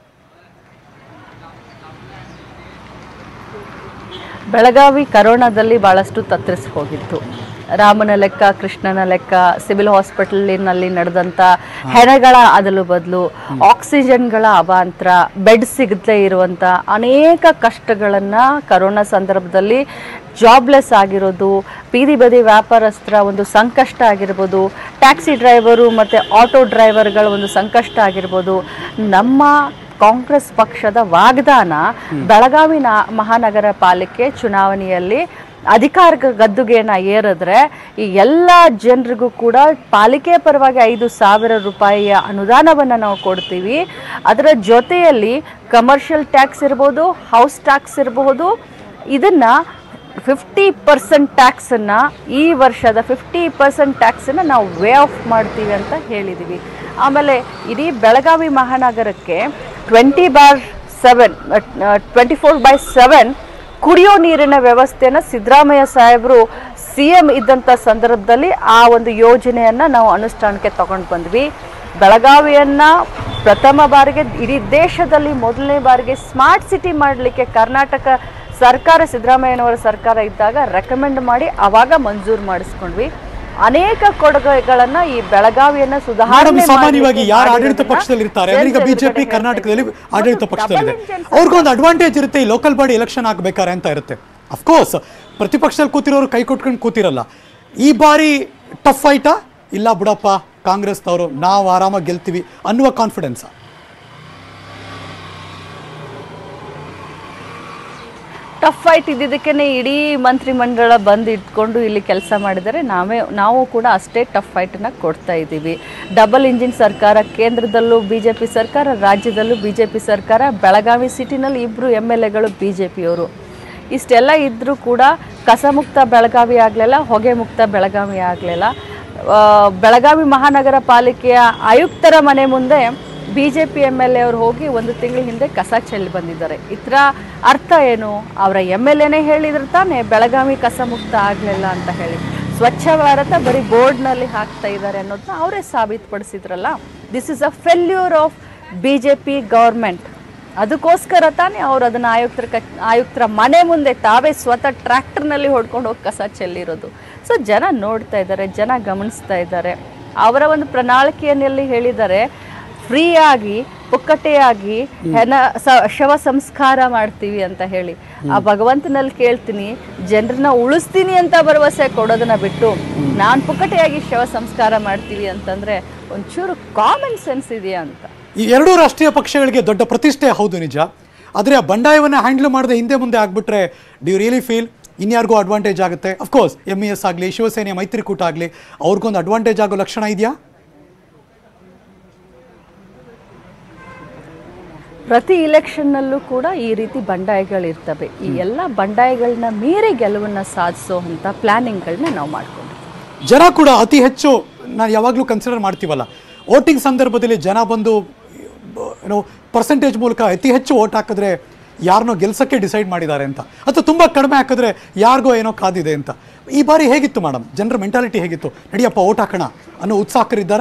ಬೆಳಗಾವಿ ಕರೋನಾದಲ್ಲಿ ಭಾಳಷ್ಟು ತತ್ತರಿಸಿ ಹೋಗಿತ್ತು ರಾಮನ ಲೆಕ್ಕ ಕೃಷ್ಣನ ಲೆಕ್ಕ ಸಿವಿಲ್ ಹಾಸ್ಪಿಟಲಿನಲ್ಲಿ ನಡೆದಂಥ ಹೆಣಗಳ ಅದಲು ಬದಲು ಆಕ್ಸಿಜನ್ಗಳ ಅವಾಂತರ ಬೆಡ್ ಸಿಗದೇ ಇರುವಂಥ ಅನೇಕ ಕಷ್ಟಗಳನ್ನು ಕರೋನಾ ಸಂದರ್ಭದಲ್ಲಿ ಜಾಬ್ಲೆಸ್ ಆಗಿರೋದು ಬೀದಿ ಬದಿ ವ್ಯಾಪಾರಸ್ಥರ ಒಂದು ಸಂಕಷ್ಟ ಆಗಿರ್ಬೋದು ಟ್ಯಾಕ್ಸಿ ಡ್ರೈವರು ಮತ್ತು ಆಟೋ ಡ್ರೈವರ್ಗಳ ಒಂದು ಸಂಕಷ್ಟ ಆಗಿರ್ಬೋದು ನಮ್ಮ ಕಾಂಗ್ರೆಸ್ ಪಕ್ಷದ ವಾಗ್ದಾನ ಬೆಳಗಾವಿ ನಾ ಮಹಾನಗರ ಪಾಲಿಕೆ ಚುನಾವಣೆಯಲ್ಲಿ ಅಧಿಕಾರ ಗದ್ದುಗೆನ ಏರಿದ್ರೆ ಈ ಎಲ್ಲ ಜನರಿಗೂ ಕೂಡ ಪಾಲಿಕೆ ಪರವಾಗಿ ಐದು ಸಾವಿರ ರೂಪಾಯಿಯ ಅನುದಾನವನ್ನು ನಾವು ಕೊಡ್ತೀವಿ ಅದರ ಜೊತೆಯಲ್ಲಿ ಕಮರ್ಷಿಯಲ್ ಟ್ಯಾಕ್ಸ್ ಇರ್ಬೋದು ಹೌಸ್ ಟ್ಯಾಕ್ಸ್ ಇರಬಹುದು ಇದನ್ನು ಫಿಫ್ಟಿ ಪರ್ಸೆಂಟ್ ಟ್ಯಾಕ್ಸನ್ನು ಈ ವರ್ಷದ ಫಿಫ್ಟಿ ಪರ್ಸೆಂಟ್ ಟ್ಯಾಕ್ಸನ್ನು ನಾವು ವೇ ಆಫ್ ಮಾಡ್ತೀವಿ ಅಂತ ಹೇಳಿದ್ದೀವಿ ಆಮೇಲೆ ಇಡೀ ಬೆಳಗಾವಿ ಮಹಾನಗರಕ್ಕೆ twenty bar seven twenty four by seven ಕುಡಿಯೋ ನೀರಿನ ವ್ಯವಸ್ಥೆಯನ್ನು ಸಿದ್ದರಾಮಯ್ಯ ಸಾಹೇಬರು ಸಿ ಎಂ ಇದ್ದಂಥ ಸಂದರ್ಭದಲ್ಲಿ ಆ ಒಂದು ಯೋಜನೆಯನ್ನು ನಾವು ಅನುಷ್ಠಾನಕ್ಕೆ ತಗೊಂಡು ಬಂದ್ವಿ ಬೆಳಗಾವಿಯನ್ನು ಪ್ರಥಮ ಬಾರಿಗೆ ಇಡೀ ದೇಶದಲ್ಲಿ ಮೊದಲನೇ ಬಾರಿಗೆ ಸ್ಮಾರ್ಟ್ ಸಿಟಿ ಮಾಡಲಿಕ್ಕೆ ಕರ್ನಾಟಕ ಸರ್ಕಾರ ಸಿದ್ದರಾಮಯ್ಯನವರ ಸರ್ಕಾರ ಇದ್ದಾಗ ರೆಕಮೆಂಡ್ ಮಾಡಿ ಆವಾಗ ಮಂಜೂರು ಮಾಡಿಸ್ಕೊಂಡ್ವಿ ಅನೇಕ ಕೊಡುಗೆಗಳನ್ನ ಈ ಬೆಳಗಾವಿಯನ್ನ ಮೇಡಮ್ ಸುಧಾರಣೆ ಸಾಮಾನ್ಯವಾಗಿ ಮಾಡ್ಲಿಕ್ಕೆ ಯಾರು ಆಡಳಿತ ಮಾಡಿರೋದನ್ನ ಪಕ್ಷದಲ್ಲಿ ಇರ್ತಾರೆ ಜನರ ಅವರೀಗ ಬಿಜೆಪಿ ಎದುರುಗಡೆ ಕರ್ನಾಟಕದಲ್ಲಿ ಹೇಳ್ತಾ ಇದ್ದೀನಿ. ಆಡಳಿತ ಒಂದು ಪಕ್ಷದಲ್ಲಿದೆ double engine ಅವ್ರಿಗೊಂದು ಅಡ್ವಾಂಟೇಜ್ ಇರುತ್ತೆ ಈ ಲೋಕಲ್ ಬಾಡಿ ಎಲೆಕ್ಷನ್ ಆಗ್ಬೇಕಾರೆ ಅಂತ ಇರುತ್ತೆ ಅಫ್ಕೋರ್ಸ್ ಪ್ರತಿಪಕ್ಷದಲ್ಲಿ ಕೂತಿರೋರು ಕೈ ಕೊಟ್ಕೊಂಡು ಕೂತಿರಲ್ಲ ಈ ಬಾರಿ ಟಫ್ ಫೈಟಾ ಇಲ್ಲ ಬಿಡಪ್ಪ ಕಾಂಗ್ರೆಸ್ನವರು ನಾವು ಆರಾಮಾಗಿ ಗೆಲ್ತೀವಿ ಅನ್ನುವ ಕಾನ್ಫಿಡೆನ್ಸ್ ಟಫ್ ಫೈಟ್ ಇದ್ದಿದ್ದಕ್ಕೇ ಇಡೀ ಮಂತ್ರಿಮಂಡಲ ಬಂದು ಇಟ್ಕೊಂಡು ಇಲ್ಲಿ ಕೆಲಸ ಮಾಡಿದರೆ ನಾವೇ ನಾವು ಕೂಡ ಅಷ್ಟೇ ಟಫ್ ಫೈಟನ್ನು ಕೊಡ್ತಾ ಇದ್ದೀವಿ ಡಬಲ್ ಇಂಜಿನ್ ಸರ್ಕಾರ ಕೇಂದ್ರದಲ್ಲೂ ಬಿ ಜೆ ಪಿ ಸರ್ಕಾರ ರಾಜ್ಯದಲ್ಲೂ ಬಿ ಜೆ ಪಿ ಸರ್ಕಾರ ಬೆಳಗಾವಿ ಸಿಟಿನಲ್ಲಿ ಇಬ್ಬರು ಎಮ್ ಎಲ್ ಎಗಳು ಬಿ ಜೆ ಪಿಯವರು ಇಷ್ಟೆಲ್ಲ ಇದ್ದರೂ ಕೂಡ ಕಸಮುಕ್ತ ಬೆಳಗಾವಿ ಆಗಲಿಲ್ಲ ಹೊಗೆ ಮುಕ್ತ ಬೆಳಗಾವಿ ಆಗಲಿಲ್ಲ ಬೆಳಗಾವಿ ಮಹಾನಗರ ಪಾಲಿಕೆಯ ಆಯುಕ್ತರ ಮನೆ ಮುಂದೆ B J P M L A ಅವರು ಹೋಗಿ ಒಂದು ತಿಂಗಳ ಹಿಂದೆ ಕಸ ಚೆಲ್ಲಿ ಬಂದಿದ್ದಾರೆ ಇದರ ಅರ್ಥ ಏನು ಅವರ ಎಮ್ ಎಲ್ ಎನೇ ಹೇಳಿದ್ರು ತಾನೇ ಬೆಳಗಾವಿ ಕಸ ಮುಕ್ತ ಆಗಲಿಲ್ಲ ಅಂತ ಹೇಳಿ ಸ್ವಚ್ಛ ಭಾರತ ಬರೀ ಬೋರ್ಡ್ನಲ್ಲಿ ಹಾಕ್ತಾ ಇದ್ದಾರೆ ಅನ್ನೋದನ್ನ ಅವರೇ ಸಾಬೀತುಪಡಿಸಿದ್ರಲ್ಲ this is a failure of B J P government ಅದಕ್ಕೋಸ್ಕರ ತಾನೇ ಅವ್ರು ಅದನ್ನು ಆಯುಕ್ತರ ಕ ಆಯುಕ್ತರ ಮನೆ ಮುಂದೆ ತಾವೇ ಸ್ವತಃ ಟ್ರ್ಯಾಕ್ಟರ್ನಲ್ಲಿ ಹೊಡ್ಕೊಂಡು ಹೋಗಿ ಕಸ ಚೆಲ್ಲಿರೋದು ಸೊ ಜನ ನೋಡ್ತಾ ಇದ್ದಾರೆ ಜನ ಗಮನಿಸ್ತಾ ಇದ್ದಾರೆ ಅವರ ಒಂದು ಪ್ರಣಾಳಿಕೆಯಲ್ಲಿ ಹೇಳಿದ್ದಾರೆ ಫ್ರೀಯಾಗಿ ಪುಕ್ಕಟೆಯಾಗಿ ಹೆಣ ಸ- ಶವ ಸಂಸ್ಕಾರ ಮಾಡ್ತೀವಿ ಅಂತ ಹೇಳಿ ಆ ಭಗವಂತನಲ್ಲಿ ಕೇಳ್ತೀನಿ ಜನರನ್ನ ಉಳಿಸ್ತೀನಿ ಅಂತ ಭರವಸೆ ಕೊಡೋದನ್ನ ಬಿಟ್ಟು ನಾನು ಪುಕ್ಕಟೆಯಾಗಿ ಶವ ಸಂಸ್ಕಾರ ಮಾಡ್ತೀವಿ ಅಂತಂದ್ರೆ ಒಂಚೂರು ಕಾಮನ್ ಸೆನ್ಸ್ ಇದೆಯಾ ಅಂತ ಈ ಎರಡೂ ರಾಷ್ಟ್ರೀಯ ಪಕ್ಷಗಳಿಗೆ ದೊಡ್ಡ ಪ್ರತಿಷ್ಠೆ ಹೌದು ನಿಜ ಆದರೆ ಆ ಬಂಡಾಯವನ್ನು ಹ್ಯಾಂಡಲ್ ಮಾಡದೆ ಹಿಂದೆ ಮುಂದೆ ಆಗ್ಬಿಟ್ರೆ ಡಿ ಯು ರಿಯಲಿ ಫೀಲ್ ಇನ್ಯಾರಿಗೂ ಅಡ್ವಾಂಟೇಜ್ ಆಗುತ್ತೆ ಅಫ್ಕೋರ್ಸ್ ಎಮ್ ಇ ಎಸ್ ಆಗಲಿ ಶಿವಸೇನೆ ಮೈತ್ರಿಕೂಟ ಆಗಲಿ ಅವ್ರಿಗೊಂದು ಅಡ್ವಾಂಟೇಜ್ ಆಗೋ ಲಕ್ಷಣ ಇದೆಯಾ ಪ್ರತಿ ಇಲೆಕ್ಷನ್ನಲ್ಲೂ ಕೂಡ ಈ ರೀತಿ ಬಂಡಾಯಗಳಿರ್ತವೆ ಈ ಎಲ್ಲ ಬಂಡಾಯಗಳನ್ನ ಮೀರಿ ಗೆಲುವನ್ನ ಸಾಧಿಸುವಂಥ ಪ್ಲಾನಿಂಗ್ಗಳನ್ನ ನಾವು ಮಾಡ್ಕೊಂಡಿದ್ದೀವಿ ಜನ ಕೂಡ ಅತಿ ಹೆಚ್ಚು ನಾನು ಯಾವಾಗಲೂ ಕನ್ಸಿಡರ್ ಮಾಡ್ತೀವಲ್ಲ ವೋಟಿಂಗ್ ಸಂದರ್ಭದಲ್ಲಿ ಜನ ಬಂದು ಏನೋ ಪರ್ಸೆಂಟೇಜ್ ಮೂಲಕ ಅತಿ ಹೆಚ್ಚು ವೋಟ್ ಹಾಕಿದ್ರೆ ಯಾರನ್ನೋ ಗೆಲ್ಸಕ್ಕೆ ಡಿಸೈಡ್ ಮಾಡಿದ್ದಾರೆ ಅಂತ ಅಥವಾ ತುಂಬ ಕಡಿಮೆ ಹಾಕಿದ್ರೆ ಯಾರಿಗೋ ಏನೋ ಕಾದಿದೆ ಅಂತ ಈ ಬಾರಿ ಹೇಗಿತ್ತು ಮೇಡಮ್ ಜನರ ಮೆಂಟಾಲಿಟಿ ಹೇಗಿತ್ತು ನಡಿಯಪ್ಪ ಓಟ್ ಹಾಕೋಣ ಅನ್ನೋ ಉತ್ಸಾಹಕರಿದ್ದಾರಾ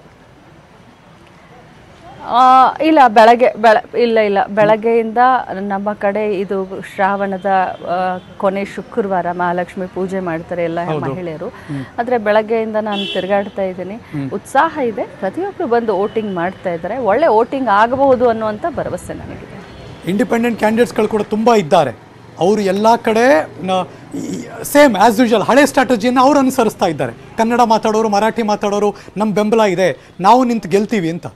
ಆ, ಇಲ್ಲ ಬೆಳಗ್ಗೆ ಬೆಳ ಇಲ್ಲ ಇಲ್ಲ ಬೆಳಗ್ಗೆಯಿಂದ ನಮ್ಮ ಕಡೆ ಇದು ಶ್ರಾವಣದ ಆ, ಕೊನೆ ಶುಕ್ರವಾರ ಮಹಾಲಕ್ಷ್ಮಿ ಪೂಜೆ ಮಾಡ್ತಾರೆ ಎಲ್ಲ ಮಹಿಳೆಯರು ಆದರೆ ಬೆಳಗ್ಗೆಯಿಂದ ನಾನು ತಿರುಗಾಡ್ತಾ ಇದ್ದೀನಿ ಉತ್ಸಾಹ ಇದೆ ಪ್ರತಿಯೊಬ್ಬರು ಬಂದು ವೋಟಿಂಗ್ ಮಾಡ್ತಾ ಇದ್ದಾರೆ ಒಳ್ಳೆ ವೋಟಿಂಗ್ ಆಗಬಹುದು ಅನ್ನುವಂಥ ಭರವಸೆ ನನಗಿದೆ ಇಂಡಿಪೆಂಡೆಂಟ್ ಕ್ಯಾಂಡಿಡೇಟ್ಸ್ಗಳು ಕೂಡ ತುಂಬ ಇದ್ದಾರೆ ಅವರು ಎಲ್ಲ ಕಡೆ ಸೇಮ್ ಆ್ಯಸ್ ಯೂಶುವಲ್ ಹಳೆ ಸ್ಟ್ರಾಟಜಿಯನ್ನು ಅವರು ಅನುಸರಿಸ್ತಾ ಇದ್ದಾರೆ ಕನ್ನಡ ಮಾತಾಡೋರು ಮರಾಠಿ ಮಾತಾಡೋರು ನಮ್ಮ ಬೆಂಬಲ ಇದೆ ನಾವು ನಿಂತು ಗೆಲ್ತೀವಿ ಅಂತ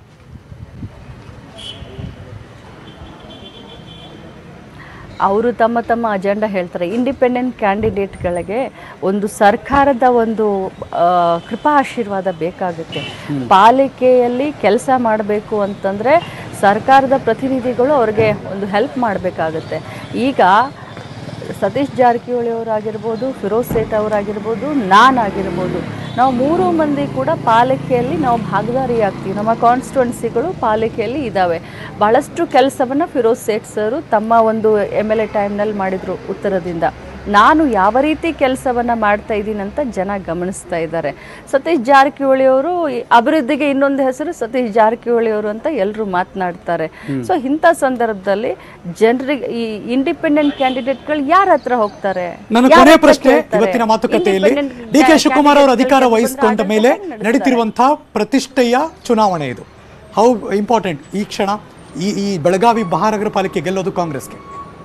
ಅವರು ತಮ್ಮ ತಮ್ಮ ಅಜೆಂಡಾ ಹೇಳ್ತಾರೆ ಇಂಡಿಪೆಂಡೆಂಟ್ ಕ್ಯಾಂಡಿಡೇಟ್ಗಳಿಗೆ ಒಂದು ಸರ್ಕಾರದ ಒಂದು ಆ, ಕೃಪಾ ಆಶೀರ್ವಾದ ಬೇಕಾಗುತ್ತೆ ಪಾಲಿಕೆಯಲ್ಲಿ ಕೆಲಸ ಮಾಡಬೇಕು ಅಂತಂದರೆ ಸರ್ಕಾರದ ಪ್ರತಿನಿಧಿಗಳು ಅವ್ರಿಗೆ ಒಂದು ಹೆಲ್ಪ್ ಮಾಡಬೇಕಾಗುತ್ತೆ ಈಗ ಸತೀಶ್ ಜಾರಕಿಹೊಳಿ ಅವರಾಗಿರ್ಬೋದು ಫಿರೋಜ್ ಸೇಠ್ ಅವರಾಗಿರ್ಬೋದು ನಾನಾಗಿರ್ಬೋದು ನಾವು ಮೂರು ಮಂದಿ ಕೂಡ ಪಾಲಿಕೆಯಲ್ಲಿ ನಾವು ಭಾಗದಾರಿ ಆಗ್ತೀವಿ ನಮ್ಮ ಕಾನ್ಸ್ಟಿಟ್ಯುನ್ಸಿಗಳು ಪಾಲಿಕೆಯಲ್ಲಿ ಇದ್ದಾವೆ ಭಾಳಷ್ಟು ಕೆಲಸವನ್ನು ಫಿರೋಜ್ ಸೇಠ್ ಸರು ತಮ್ಮ ಒಂದು ಎಮ್ ಎಲ್ ಎ ಟೈಮ್ನಲ್ಲಿ ಮಾಡಿದರು ಉತ್ತರದಿಂದ ನಾನು ಯಾವ ರೀತಿ ಕೆಲಸವನ್ನ ಮಾಡ್ತಾ ಇದ್ದೀನಿ ಅಂತ ಜನ ಗಮನಿಸ್ತಾ ಇದ್ದಾರೆ ಸತೀಶ್ ಜಾರಕಿಹೊಳಿ ಅವರು ಅಭಿವೃದ್ಧಿಗೆ ಇನ್ನೊಂದು ಹೆಸರು ಸತೀಶ್ ಜಾರಕಿಹೊಳಿ ಅವರು ಅಂತ ಎಲ್ಲರೂ ಮಾತನಾಡ್ತಾರೆ ಸೊ ಇಂಥ ಸಂದರ್ಭದಲ್ಲಿ ಜನರಿಗೆ ಈ ಇಂಡಿಪೆಂಡೆಂಟ್ ಕ್ಯಾಂಡಿಡೇಟ್ಗಳು ಯಾರ ಹತ್ರ ಹೋಗ್ತಾರೆ ನನ್ನ ಯಾರ ಕೊನೆಯ ಹತ್ರ ಪ್ರಶ್ನೆ ಕೇಳ್ತಾರೆ? ಇವತ್ತಿನ ಮಾತುಕತೆಯಲ್ಲಿ Independent ಡಿ ಕೆ ಶಿವಕುಮಾರ್ ಅವರು candidate ಅಧಿಕಾರ ಬಂದ್ರೆ ವಹಿಸಿಕೊಂಡ ಆಡಳಿತ ಮೇಲೆ ಹೆಂಗ್ ನಡೆಸ್ತಾರೆ? ನಡೀತಿರುವಂತಹ ಪ್ರತಿಷ್ಠೆಯ ಚುನಾವಣೆ ಇದು ಹೌ ಇಂಪಾರ್ಟೆಂಟ್ ಈ ಕ್ಷಣ ಈ ಈ ಬೆಳಗಾವಿ ಮಹಾನಗರ ಪಾಲಿಕೆ ಗೆಲ್ಲೋದು ಕಾಂಗ್ರೆಸ್ಗೆ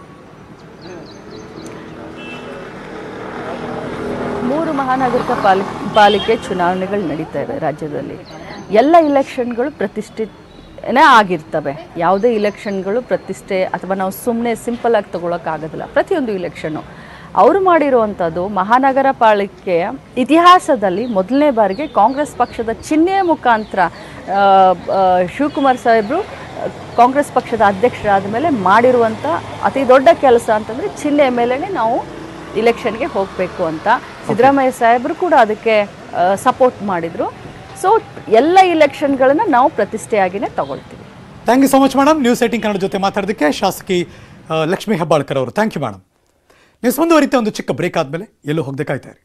ಮೂರು ಮಹಾನಗರ ಪಾಲಿಕೆ ಪಾಲಿಕೆ ಚುನಾವಣೆಗಳು ನಡೀತಾ ಇದೆ ರಾಜ್ಯದಲ್ಲಿ ಎಲ್ಲ ಇಲೆಕ್ಷನ್ಗಳು ಪ್ರತಿಷ್ಠಿತನೇ ಆಗಿರ್ತವೆ ಯಾವುದೇ ಇಲೆಕ್ಷನ್ಗಳು ಪ್ರತಿಷ್ಠೆ ಅಥವಾ ನಾವು ಸುಮ್ಮನೆ ಸಿಂಪಲ್ ಆಗಿ ತಗೊಳಕ್ಕಾಗೋದಿಲ್ಲ ಪ್ರತಿಯೊಂದು ಇಲೆಕ್ಷನ್ನು ಅವರು ಮಾಡಿರುವಂಥದ್ದು ಮಹಾನಗರ ಪಾಲಿಕೆಯ ಇತಿಹಾಸದಲ್ಲಿ ಮೊದಲನೇ ಬಾರಿಗೆ ಕಾಂಗ್ರೆಸ್ ಪಕ್ಷದ ಚಿಹ್ನೆಯ ಮುಖಾಂತರ ಆ, ಆ, ಶಿವಕುಮಾರ್ ಸಾಹೇಬರು ಕಾಂಗ್ರೆಸ್ ಪಕ್ಷದ ಅಧ್ಯಕ್ಷರಾದ ಮೇಲೆ ಮಾಡಿರುವಂಥ ಅತಿ ದೊಡ್ಡ ಕೆಲಸ ಅಂತಂದರೆ ಚಿಹ್ನೆ ಮೇಲೇ ನಾವು ಇಲೆಕ್ಷನ್ಗೆ ಹೋಗಬೇಕು ಅಂತ ಸಿದ್ದರಾಮಯ್ಯ ಸಾಹೇಬರು ಕೂಡ ಅದಕ್ಕೆ ಸಪೋರ್ಟ್ ಮಾಡಿದರು ಸೊ ಎಲ್ಲ ಇಲೆಕ್ಷನ್ಗಳನ್ನು ನಾವು ಪ್ರತಿಷ್ಠೆಯಾಗಿಯೇ ತಗೊಳ್ತೀವಿ thank you so much madam news eighteen Kannada ಜೊತೆ ಮಾತಾಡೋದಕ್ಕೆ ಶಾಸಕಿ ಆ, ಲಕ್ಷ್ಮೀ ಹೆಬ್ಬಾಳ್ಕರ್ ಅವರು ಥ್ಯಾಂಕ್ ಯು ಮೇಡಮ್ ನ್ಯೂಸ್ ಮುಂದುವರಿತ ಒಂದು ಚಿಕ್ಕ ಬ್ರೇಕ್ ಆದಮೇಲೆ ಎಲ್ಲೂ ಹೋಗದೆ ಕಾಯ್ತಾರೆ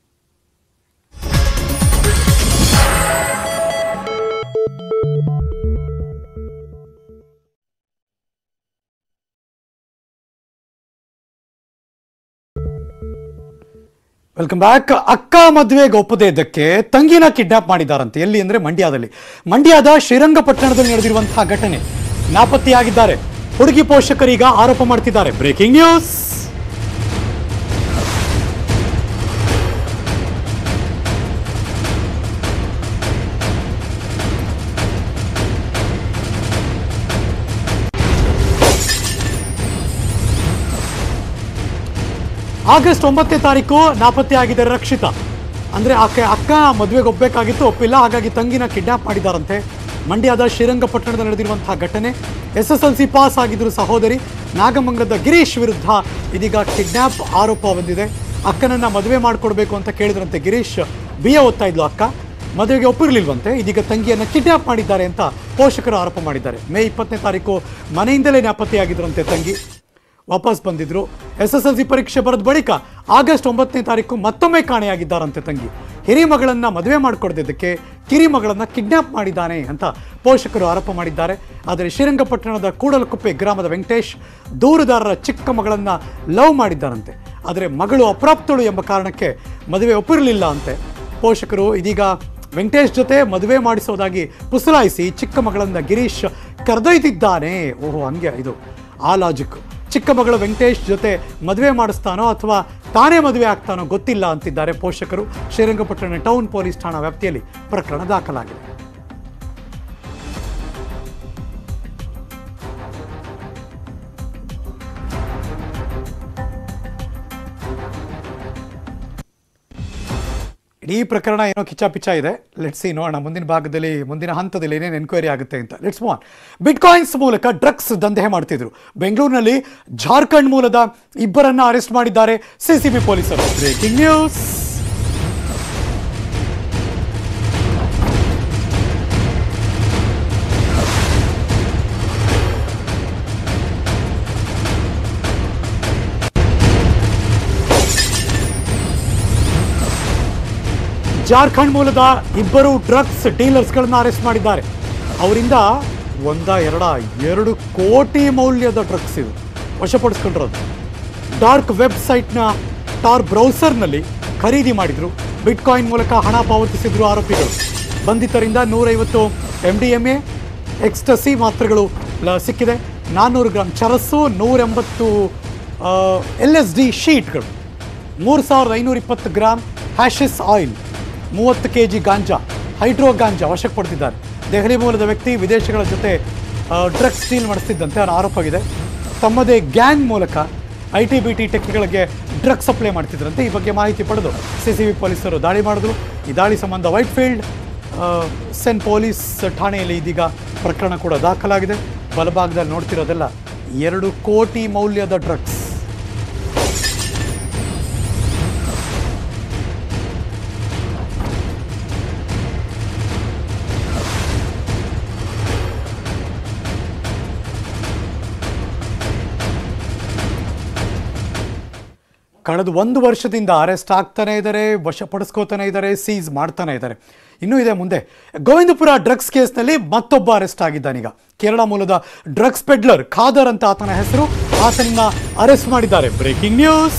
ವೆಲ್ಕಮ್ ಬ್ಯಾಕ್ ಅಕ್ಕ ಮದುವೆಗೆ ಒಪ್ಪದೇ ಇದ್ದಕ್ಕೆ ತಂಗಿನ ಕಿಡ್ನಾಪ್ ಮಾಡಿದ್ದಾರಂತೆ ಎಲ್ಲಿ ಅಂದ್ರೆ ಮಂಡ್ಯದಲ್ಲಿ ಮಂಡ್ಯದ ಶ್ರೀರಂಗಪಟ್ಟಣದಲ್ಲಿ ನಡೆದಿರುವಂತಹ ಘಟನೆ ನಾಪತ್ತೆಯಾಗಿದ್ದಾರೆ ಹುಡುಗಿ ಪೋಷಕರೀಗ ಆರೋಪ ಮಾಡ್ತಿದ್ದಾರೆ ಬ್ರೇಕಿಂಗ್ ನ್ಯೂಸ್ ಆಗಸ್ಟ್ ಒಂಬತ್ತನೇ ತಾರೀಕು ನಾಪತ್ತೆ ಆಗಿದ್ದಾರೆ ರಕ್ಷಿತಾ ಅಂದ್ರೆ ಆಕೆ ಅಕ್ಕ ಮದುವೆಗೆ ಒಪ್ಪಬೇಕಾಗಿತ್ತು ಒಪ್ಪಿಲ್ಲ ಹಾಗಾಗಿ ತಂಗಿನ ಕಿಡ್ನಾಪ್ ಮಾಡಿದಾರಂತೆ ಮಂಡ್ಯದ ಶ್ರೀರಂಗಪಟ್ಟಣದಲ್ಲಿ ನಡೆದಿರುವಂತಹ ಘಟನೆ S S L C pass ಆಗಿದ್ರು ಸಹೋದರಿ ನಾಗಮಂಗಲದ ಗಿರೀಶ್ ವಿರುದ್ಧ ಇದೀಗ ಕಿಡ್ನಾಪ್ ಆರೋಪ ಬಂದಿದೆ ಅಕ್ಕನನ್ನ ಮದುವೆ ಮಾಡಿಕೊಡ್ಬೇಕು ಅಂತ ಕೇಳಿದ್ರಂತೆ ಗಿರೀಶ್ ಬಿ ಎ ಓದ್ತಾ ಇದ್ಲು ಅಕ್ಕ ಮದುವೆಗೆ ಒಪ್ಪಿರಲಿಲ್ವಂತೆ ಇದೀಗ ತಂಗಿಯನ್ನು ಕಿಡ್ನಾಪ್ ಮಾಡಿದ್ದಾರೆ ಅಂತ ಪೋಷಕರು ಆರೋಪ ಮಾಡಿದ್ದಾರೆ ಮೇ ಇಪ್ಪತ್ತನೇ ತಾರೀಕು ಮನೆಯಿಂದಲೇ ನಾಪತ್ತೆಯಾಗಿದ್ರಂತೆ ತಂಗಿ ವಾಪಸ್ ಬಂದಿದ್ರು ಎಸ್ ಎಸ್ ಎಲ್ ಸಿ ಪರೀಕ್ಷೆ ಬರೆದ ಬಳಿಕ ಆಗಸ್ಟ್ ಒಂಬತ್ತನೇ ತಾರೀಕು ಮತ್ತೊಮ್ಮೆ ಕಾಣೆಯಾಗಿದ್ದಾರಂತೆ ತಂಗಿ ಹಿರಿ ಮಗಳನ್ನ ಮದುವೆ ಮಾಡಿಕೊಡ್ದಿದ್ದಕ್ಕೆ ಕಿರಿ ಮಗಳನ್ನ ಕಿಡ್ನಾಪ್ ಮಾಡಿದ್ದಾನೆ ಅಂತ ಪೋಷಕರು ಆರೋಪ ಮಾಡಿದ್ದಾರೆ ಆದರೆ ಶ್ರೀರಂಗಪಟ್ಟಣದ ಕೂಡಲಕುಪ್ಪೆ ಗ್ರಾಮದ ವೆಂಕಟೇಶ್ ದೂರುದಾರರ ಚಿಕ್ಕ ಮಗಳನ್ನ ಲವ್ ಮಾಡಿದ್ದಾರಂತೆ ಆದರೆ ಮಗಳು ಅಪ್ರಾಪ್ತಳು ಎಂಬ ಕಾರಣಕ್ಕೆ ಮದುವೆ ಒಪ್ಪಿರಲಿಲ್ಲ ಅಂತೆ ಪೋಷಕರು ಇದೀಗ ವೆಂಕಟೇಶ್ ಜೊತೆ ಮದುವೆ ಮಾಡಿಸೋದಾಗಿ ಪುಸಲಾಯಿಸಿ ಚಿಕ್ಕ ಮಗಳನ್ನ ಗಿರೀಶ್ ಕರೆದೊಯ್ದಿದ್ದಾನೆ ಓಹೋ ಹಂಗೆ ಇದು ಆ ಲಾಜಿಕ್ ಚಿಕ್ಕ ಮಗಳು ವೆಂಕಟೇಶ್ ಜೊತೆ ಮದುವೆ ಮಾಡಿಸ್ತಾನೋ ಅಥವಾ ತಾನೇ ಮದುವೆ ಆಗ್ತಾನೋ ಗೊತ್ತಿಲ್ಲ ಅಂತಿದ್ದಾರೆ ಪೋಷಕರು ಶ್ರೀರಂಗಪಟ್ಟಣ ಟೌನ್ ಪೊಲೀಸ್ ಠಾಣಾ ವ್ಯಾಪ್ತಿಯಲ್ಲಿ ಪ್ರಕರಣ ದಾಖಲಾಗಿದೆ ಇಡೀ ಪ್ರಕರಣ ಏನೋ ಕಿಚಾಪಿಚ ಇದೆ ಲೆಟ್ಸ್ ಸಿ ನೋಡೋಣ ಮುಂದಿನ ಭಾಗದಲ್ಲಿ ಮುಂದಿನ ಹಂತದಲ್ಲಿ ಏನೇನು ಎನ್ಕ್ವೈರಿ ಆಗುತ್ತೆ ಅಂತ ಲೆಟ್ಸ್ ಮೂವ್ ಬಿಟ್ ಕಾಯಿನ್ಸ್ ಮೂಲಕ ಡ್ರಗ್ಸ್ ದಂಧೆ ಮಾಡ್ತಿದ್ರು ಬೆಂಗಳೂರಿನಲ್ಲಿ ಜಾರ್ಖಂಡ್ ಮೂಲದ ಇಬ್ಬರನ್ನ ಅರೆಸ್ಟ್ ಮಾಡಿದ್ದಾರೆ ಸಿಸಿಬಿ ಪೊಲೀಸರು ಬ್ರೇಕಿಂಗ್ ನ್ಯೂಸ್ ಜಾರ್ಖಂಡ್ ಮೂಲದ ಇಬ್ಬರು ಡ್ರಗ್ಸ್ ಡೀಲರ್ಸ್ಗಳನ್ನ ಅರೆಸ್ಟ್ ಮಾಡಿದ್ದಾರೆ ಅವರಿಂದ ಒಂದ ಎರಡ ಎರಡು ಕೋಟಿ ಮೌಲ್ಯದ ಡ್ರಗ್ಸ್ ಇದು ವಶಪಡಿಸ್ಕೊಂಡಿರೋದು ಡಾರ್ಕ್ ವೆಬ್ಸೈಟ್ನ ಟಾರ್ ಬ್ರೌಸರ್ನಲ್ಲಿ ಖರೀದಿ ಮಾಡಿದ್ರು ಬಿಟ್ಕಾಯಿನ್ ಮೂಲಕ ಹಣ ಪಾವತಿಸಿದ್ರು ಆರೋಪಿಗಳು ಬಂಧಿತರಿಂದ ನೂರೈವತ್ತು M D M A ecstasy ಮಾತ್ರೆಗಳು ಲ- ಸಿಕ್ಕಿದೆ ನಾನ್ನೂರು ಗ್ರಾಮ್ ಚರಸ್ಸು ನೂರೆಂಬತ್ತು ಎಲ್ ಎಸ್ ಡಿ ಶೀಟ್ಗಳು ಮೂರು ಸಾವಿರದ ಐನೂರ ಇಪ್ಪತ್ತು ಗ್ರಾಮ್ ಹ್ಯಾಶಿಸ್ ಆಯಿಲ್ ಮೂವತ್ತು ಕೆ ಜಿ ಗಾಂಜಾ ಹೈಡ್ರೋ ಗಾಂಜಾ ವಶಕ್ಕೆ ಪಡೆದಿದ್ದಾರೆ ದೆಹಲಿ ಮೂಲದ ವ್ಯಕ್ತಿ ವಿದೇಶಗಳ ಜೊತೆ ಡ್ರಗ್ಸ್ ಡೀಲ್ ನಡೆಸ್ತಿದ್ದಂತೆ ಅವರ ಆರೋಪ ಇದೆ ತಮ್ಮದೇ ಗ್ಯಾಂಗ್ ಮೂಲಕ ಐ ಟಿ ಬಿ ಟಿ ಟೆಕ್ಕಿಗಳಿಗೆ ಡ್ರಗ್ಸ್ ಸಪ್ಲೈ ಮಾಡ್ತಿದ್ರಂತೆ ಈ ಬಗ್ಗೆ ಮಾಹಿತಿ ಪಡೆದು ಸಿ ಸಿ ಬಿ ಪೊಲೀಸರು ದಾಳಿ ಮಾಡಿದ್ರು ಈ ದಾಳಿ ಸಂಬಂಧ ವೈಟ್ ಫೀಲ್ಡ್ ಸೆನ್ ಪೊಲೀಸ್ ಠಾಣೆಯಲ್ಲಿ ಇದೀಗ ಪ್ರಕರಣ ಕೂಡ ದಾಖಲಾಗಿದೆ ಬಲಭಾಗದಲ್ಲಿ ನೋಡ್ತಿರೋದೆಲ್ಲ ಎರಡು ಕೋಟಿ ಮೌಲ್ಯದ ಡ್ರಗ್ಸ್ ಕಳೆದ ಒಂದು ವರ್ಷದಿಂದ ಅರೆಸ್ಟ್ ಆಗ್ತಾನೆ ಇದ್ದಾರೆ ವಶಪಡಿಸ್ಕೋತಾನೆ ಇದ್ದಾರೆ ಸೀಸ್ ಮಾಡ್ತಾನೆ ಇದ್ದಾರೆ ಇನ್ನೂ ಇದೆ ಮುಂದೆ ಗೋವಿಂದಪುರ ಡ್ರಗ್ಸ್ ಕೇಸ್ನಲ್ಲಿ ಮತ್ತೊಬ್ಬ ಅರೆಸ್ಟ್ ಆಗಿದ್ದಾನೀಗ ಕೇರಳ ಮೂಲದ ಡ್ರಗ್ಸ್ ಪೆಡ್ಲರ್ ಖಾದರ್ ಅಂತ ಆತನ ಹೆಸರು ಆತನನ್ನ ಅರೆಸ್ಟ್ ಮಾಡಿದ್ದಾರೆ ಬ್ರೇಕಿಂಗ್ ನ್ಯೂಸ್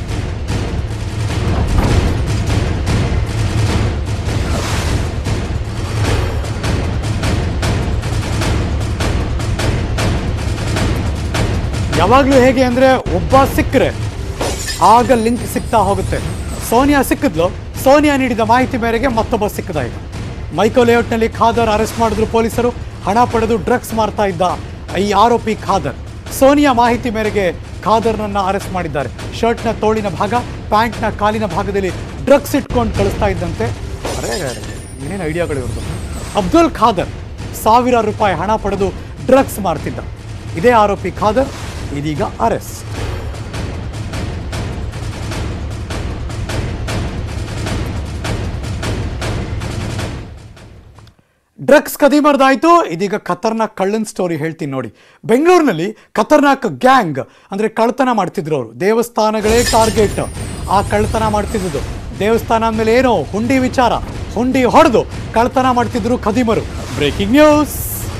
ಯಾವಾಗಲೂ ಹೇಗೆ ಅಂದರೆ ಒಬ್ಬ ಸಿಕ್ಕರೆ ಆಗ ಲಿಂಕ್ ಸಿಗ್ತಾ ಹೋಗುತ್ತೆ ಸೋನಿಯಾ ಸಿಕ್ಕಿದ್ಲು ಸೋನಿಯಾ ನೀಡಿದ ಮಾಹಿತಿ ಮೇರೆಗೆ ಮತ್ತೊಬ್ಬ ಸಿಕ್ಕದ ಈಗ ಮೈಕೋ ಲೇಔಟ್ನಲ್ಲಿ ಖಾದರ್ ಅರೆಸ್ಟ್ ಮಾಡಿದ್ರು ಪೊಲೀಸರು ಹಣ ಪಡೆದು ಡ್ರಗ್ಸ್ ಮಾರ್ತಾ ಇದ್ದ ಈ ಆರೋಪಿ ಖಾದರ್ ಸೋನಿಯಾ ಮಾಹಿತಿ ಮೇರೆಗೆ ಖಾದರ್ನನ್ನ ಅರೆಸ್ಟ್ ಮಾಡಿದ್ದಾರೆ ಶರ್ಟ್ನ ತೋಳಿನ ಭಾಗ ಪ್ಯಾಂಟ್ನ ಕಾಲಿನ ಭಾಗದಲ್ಲಿ ಡ್ರಗ್ಸ್ ಇಟ್ಕೊಂಡು ಕಳಿಸ್ತಾ ಇದ್ದಂತೆ ಅರೆ ಅರೆ, ಅರೆ, ಏನೇನು ಐಡಿಯಾಗಳು ಇವ್ರದ್ದು ಅಬ್ದುಲ್ ಖಾದರ್ ಸಾವಿರಾರು ರೂಪಾಯಿ ಹಣ ಪಡೆದು ಡ್ರಗ್ಸ್ ಮಾರ್ತಿದ್ದ ಇದೇ ಆರೋಪಿ ಖಾದರ್ ಇದೀಗ ಅರೆಸ್ಟ್ ಡ್ರಗ್ಸ್ ಕದಿಮರ್ದಾಯ್ತು ಇದೀಗ ಖತರ್ನಾಕ್ ಕಳ್ಳನ್ ಸ್ಟೋರಿ ಹೇಳ್ತೀನಿ ನೋಡಿ ಬೆಂಗಳೂರಿನಲ್ಲಿ ಖತರ್ನಾಕ್ ಗ್ಯಾಂಗ್ ಅಂದ್ರೆ ಕಳ್ತನ ಮಾಡ್ತಿದ್ರು ಅವರು ದೇವಸ್ಥಾನಗಳೇ ಟಾರ್ಗೆಟ್ ಆ ಕಳ್ತನ ಮಾಡ್ತಿದ್ದು ದೇವಸ್ಥಾನ ಅಂದಮೇಲೆ ಏನೋ ಹುಂಡಿ ವಿಚಾರ ಹುಂಡಿ ಹೊಡೆದು ಕಳ್ತನ ಮಾಡ್ತಿದ್ರು ಖದೀಮರು ಬ್ರೇಕಿಂಗ್ ನ್ಯೂಸ್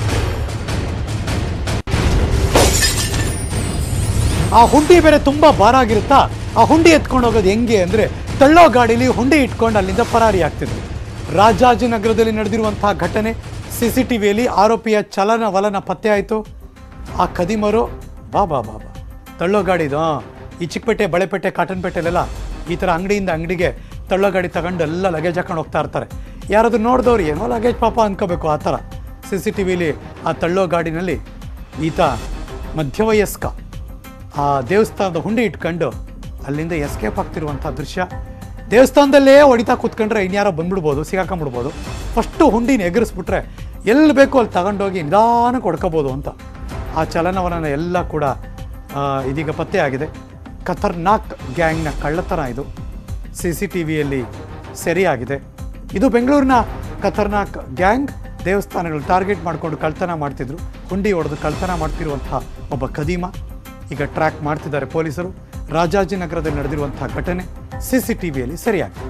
ಆ ಹುಂಡಿ ಬೇರೆ ತುಂಬಾ ಭಾರ ಆಗಿರುತ್ತಾ ಆ ಹುಂಡಿ ಎತ್ಕೊಂಡು ಹೋಗೋದು ಹೆಂಗೆ ಅಂದ್ರೆ ತಳ್ಳೋ ಗಾಡಿಲಿ ಹುಂಡಿ ಇಟ್ಕೊಂಡು ಅಲ್ಲಿಂದ ಪರಾರಿ ಆಗ್ತಿದ್ರು ರಾಜಾಜಿನಗರದಲ್ಲಿ ನಡೆದಿರುವಂತಹ ಘಟನೆ ಸಿ ಸಿ ಟಿ ವಿಯಲ್ಲಿ ಆರೋಪಿಯ ಚಲನವಲನ ಪತ್ತೆ ಆಯಿತು ಆ ಖದೀಮರು ಬಾ ಬಾ ಬಾ ಬಾ ತಳ್ಳೋ ಗಾಡಿದು ಆ, ಈ ಚಿಕ್ಕಪೇಟೆ ಬಳೆಪೇಟೆ ಕಾಟನ್ಪೇಟೆಲೆಲ್ಲ ಈ ಥರ ಅಂಗಡಿಯಿಂದ ಅಂಗಡಿಗೆ ತಳ್ಳೋ ಗಾಡಿ ತಗೊಂಡು ಎಲ್ಲ ಲಗೇಜ್ ಹಾಕೊಂಡು ಹೋಗ್ತಾ ಇರ್ತಾರೆ ಯಾರಾದ್ರೂ ನೋಡಿದವ್ರು ಏನೋ ಲಗೇಜ್ ಪಾಪ ಅನ್ಕೋಬೇಕು ಆ ಥರ ಸಿ ಸಿ ಟಿ ವಿಲಿ ಆ ತಳ್ಳೋ ಗಾಡಿನಲ್ಲಿ ಈತ ಮಧ್ಯವಯಸ್ಕ ಆ ದೇವಸ್ಥಾನದ ಹುಂಡಿ ಇಟ್ಕೊಂಡು ಅಲ್ಲಿಂದ ಎಸ್ಕೇಪ್ ಆಗ್ತಿರುವಂಥ ದೃಶ್ಯ ದೇವಸ್ಥಾನದಲ್ಲೇ ಹೊಡಿತಾ ಕೂತ್ಕೊಂಡ್ರೆ ಇನ್ಯಾರೋ ಬಂದ್ಬಿಡ್ಬೋದು ಸಿಗಾಕೊಂಬಿಡ್ಬೋದು ಫಸ್ಟು ಹುಂಡಿನ ಎಗರಿಸ್ಬಿಟ್ರೆ ಎಲ್ಲಿ ಬೇಕೋ ಅಲ್ಲಿ ತಗೊಂಡೋಗಿ ನಿಧಾನಕ್ಕೆ ಹೊಡ್ಕೋಬೋದು ಅಂತ ಆ ಚಲನವಲನ ಎಲ್ಲ ಕೂಡ ಆ, ಇದೀಗ ಪತ್ತೆಯಾಗಿದೆ ಖತರ್ನಾಕ್ ಗ್ಯಾಂಗ್ನ ಕಳ್ಳತನ ಇದು ಸಿ ಸಿ ಟಿ ವಿಯಲ್ಲಿ ಸೆರೆಯಾಗಿದೆ ಇದು ಬೆಂಗಳೂರಿನ ಖತರ್ನಾಕ್ ಗ್ಯಾಂಗ್ ದೇವಸ್ಥಾನಗಳು ಟಾರ್ಗೆಟ್ ಮಾಡಿಕೊಂಡು ಕಳ್ತನ ಮಾಡ್ತಿದ್ರು ಹುಂಡಿ ಹೊಡೆದು ಕಳ್ತನ ಮಾಡ್ತಿರುವಂತಹ ಒಬ್ಬ ಖದೀಮ ಈಗ ಟ್ರ್ಯಾಕ್ ಮಾಡ್ತಿದ್ದಾರೆ ಪೊಲೀಸರು ರಾಜಾಜಿನಗರದಲ್ಲಿ ನಡೆದಿರುವಂತಹ ಘಟನೆ ಸಿ ಸಿ ಟಿ ವಿಯಲ್ಲಿ ಸರಿಯಾಗಿದೆ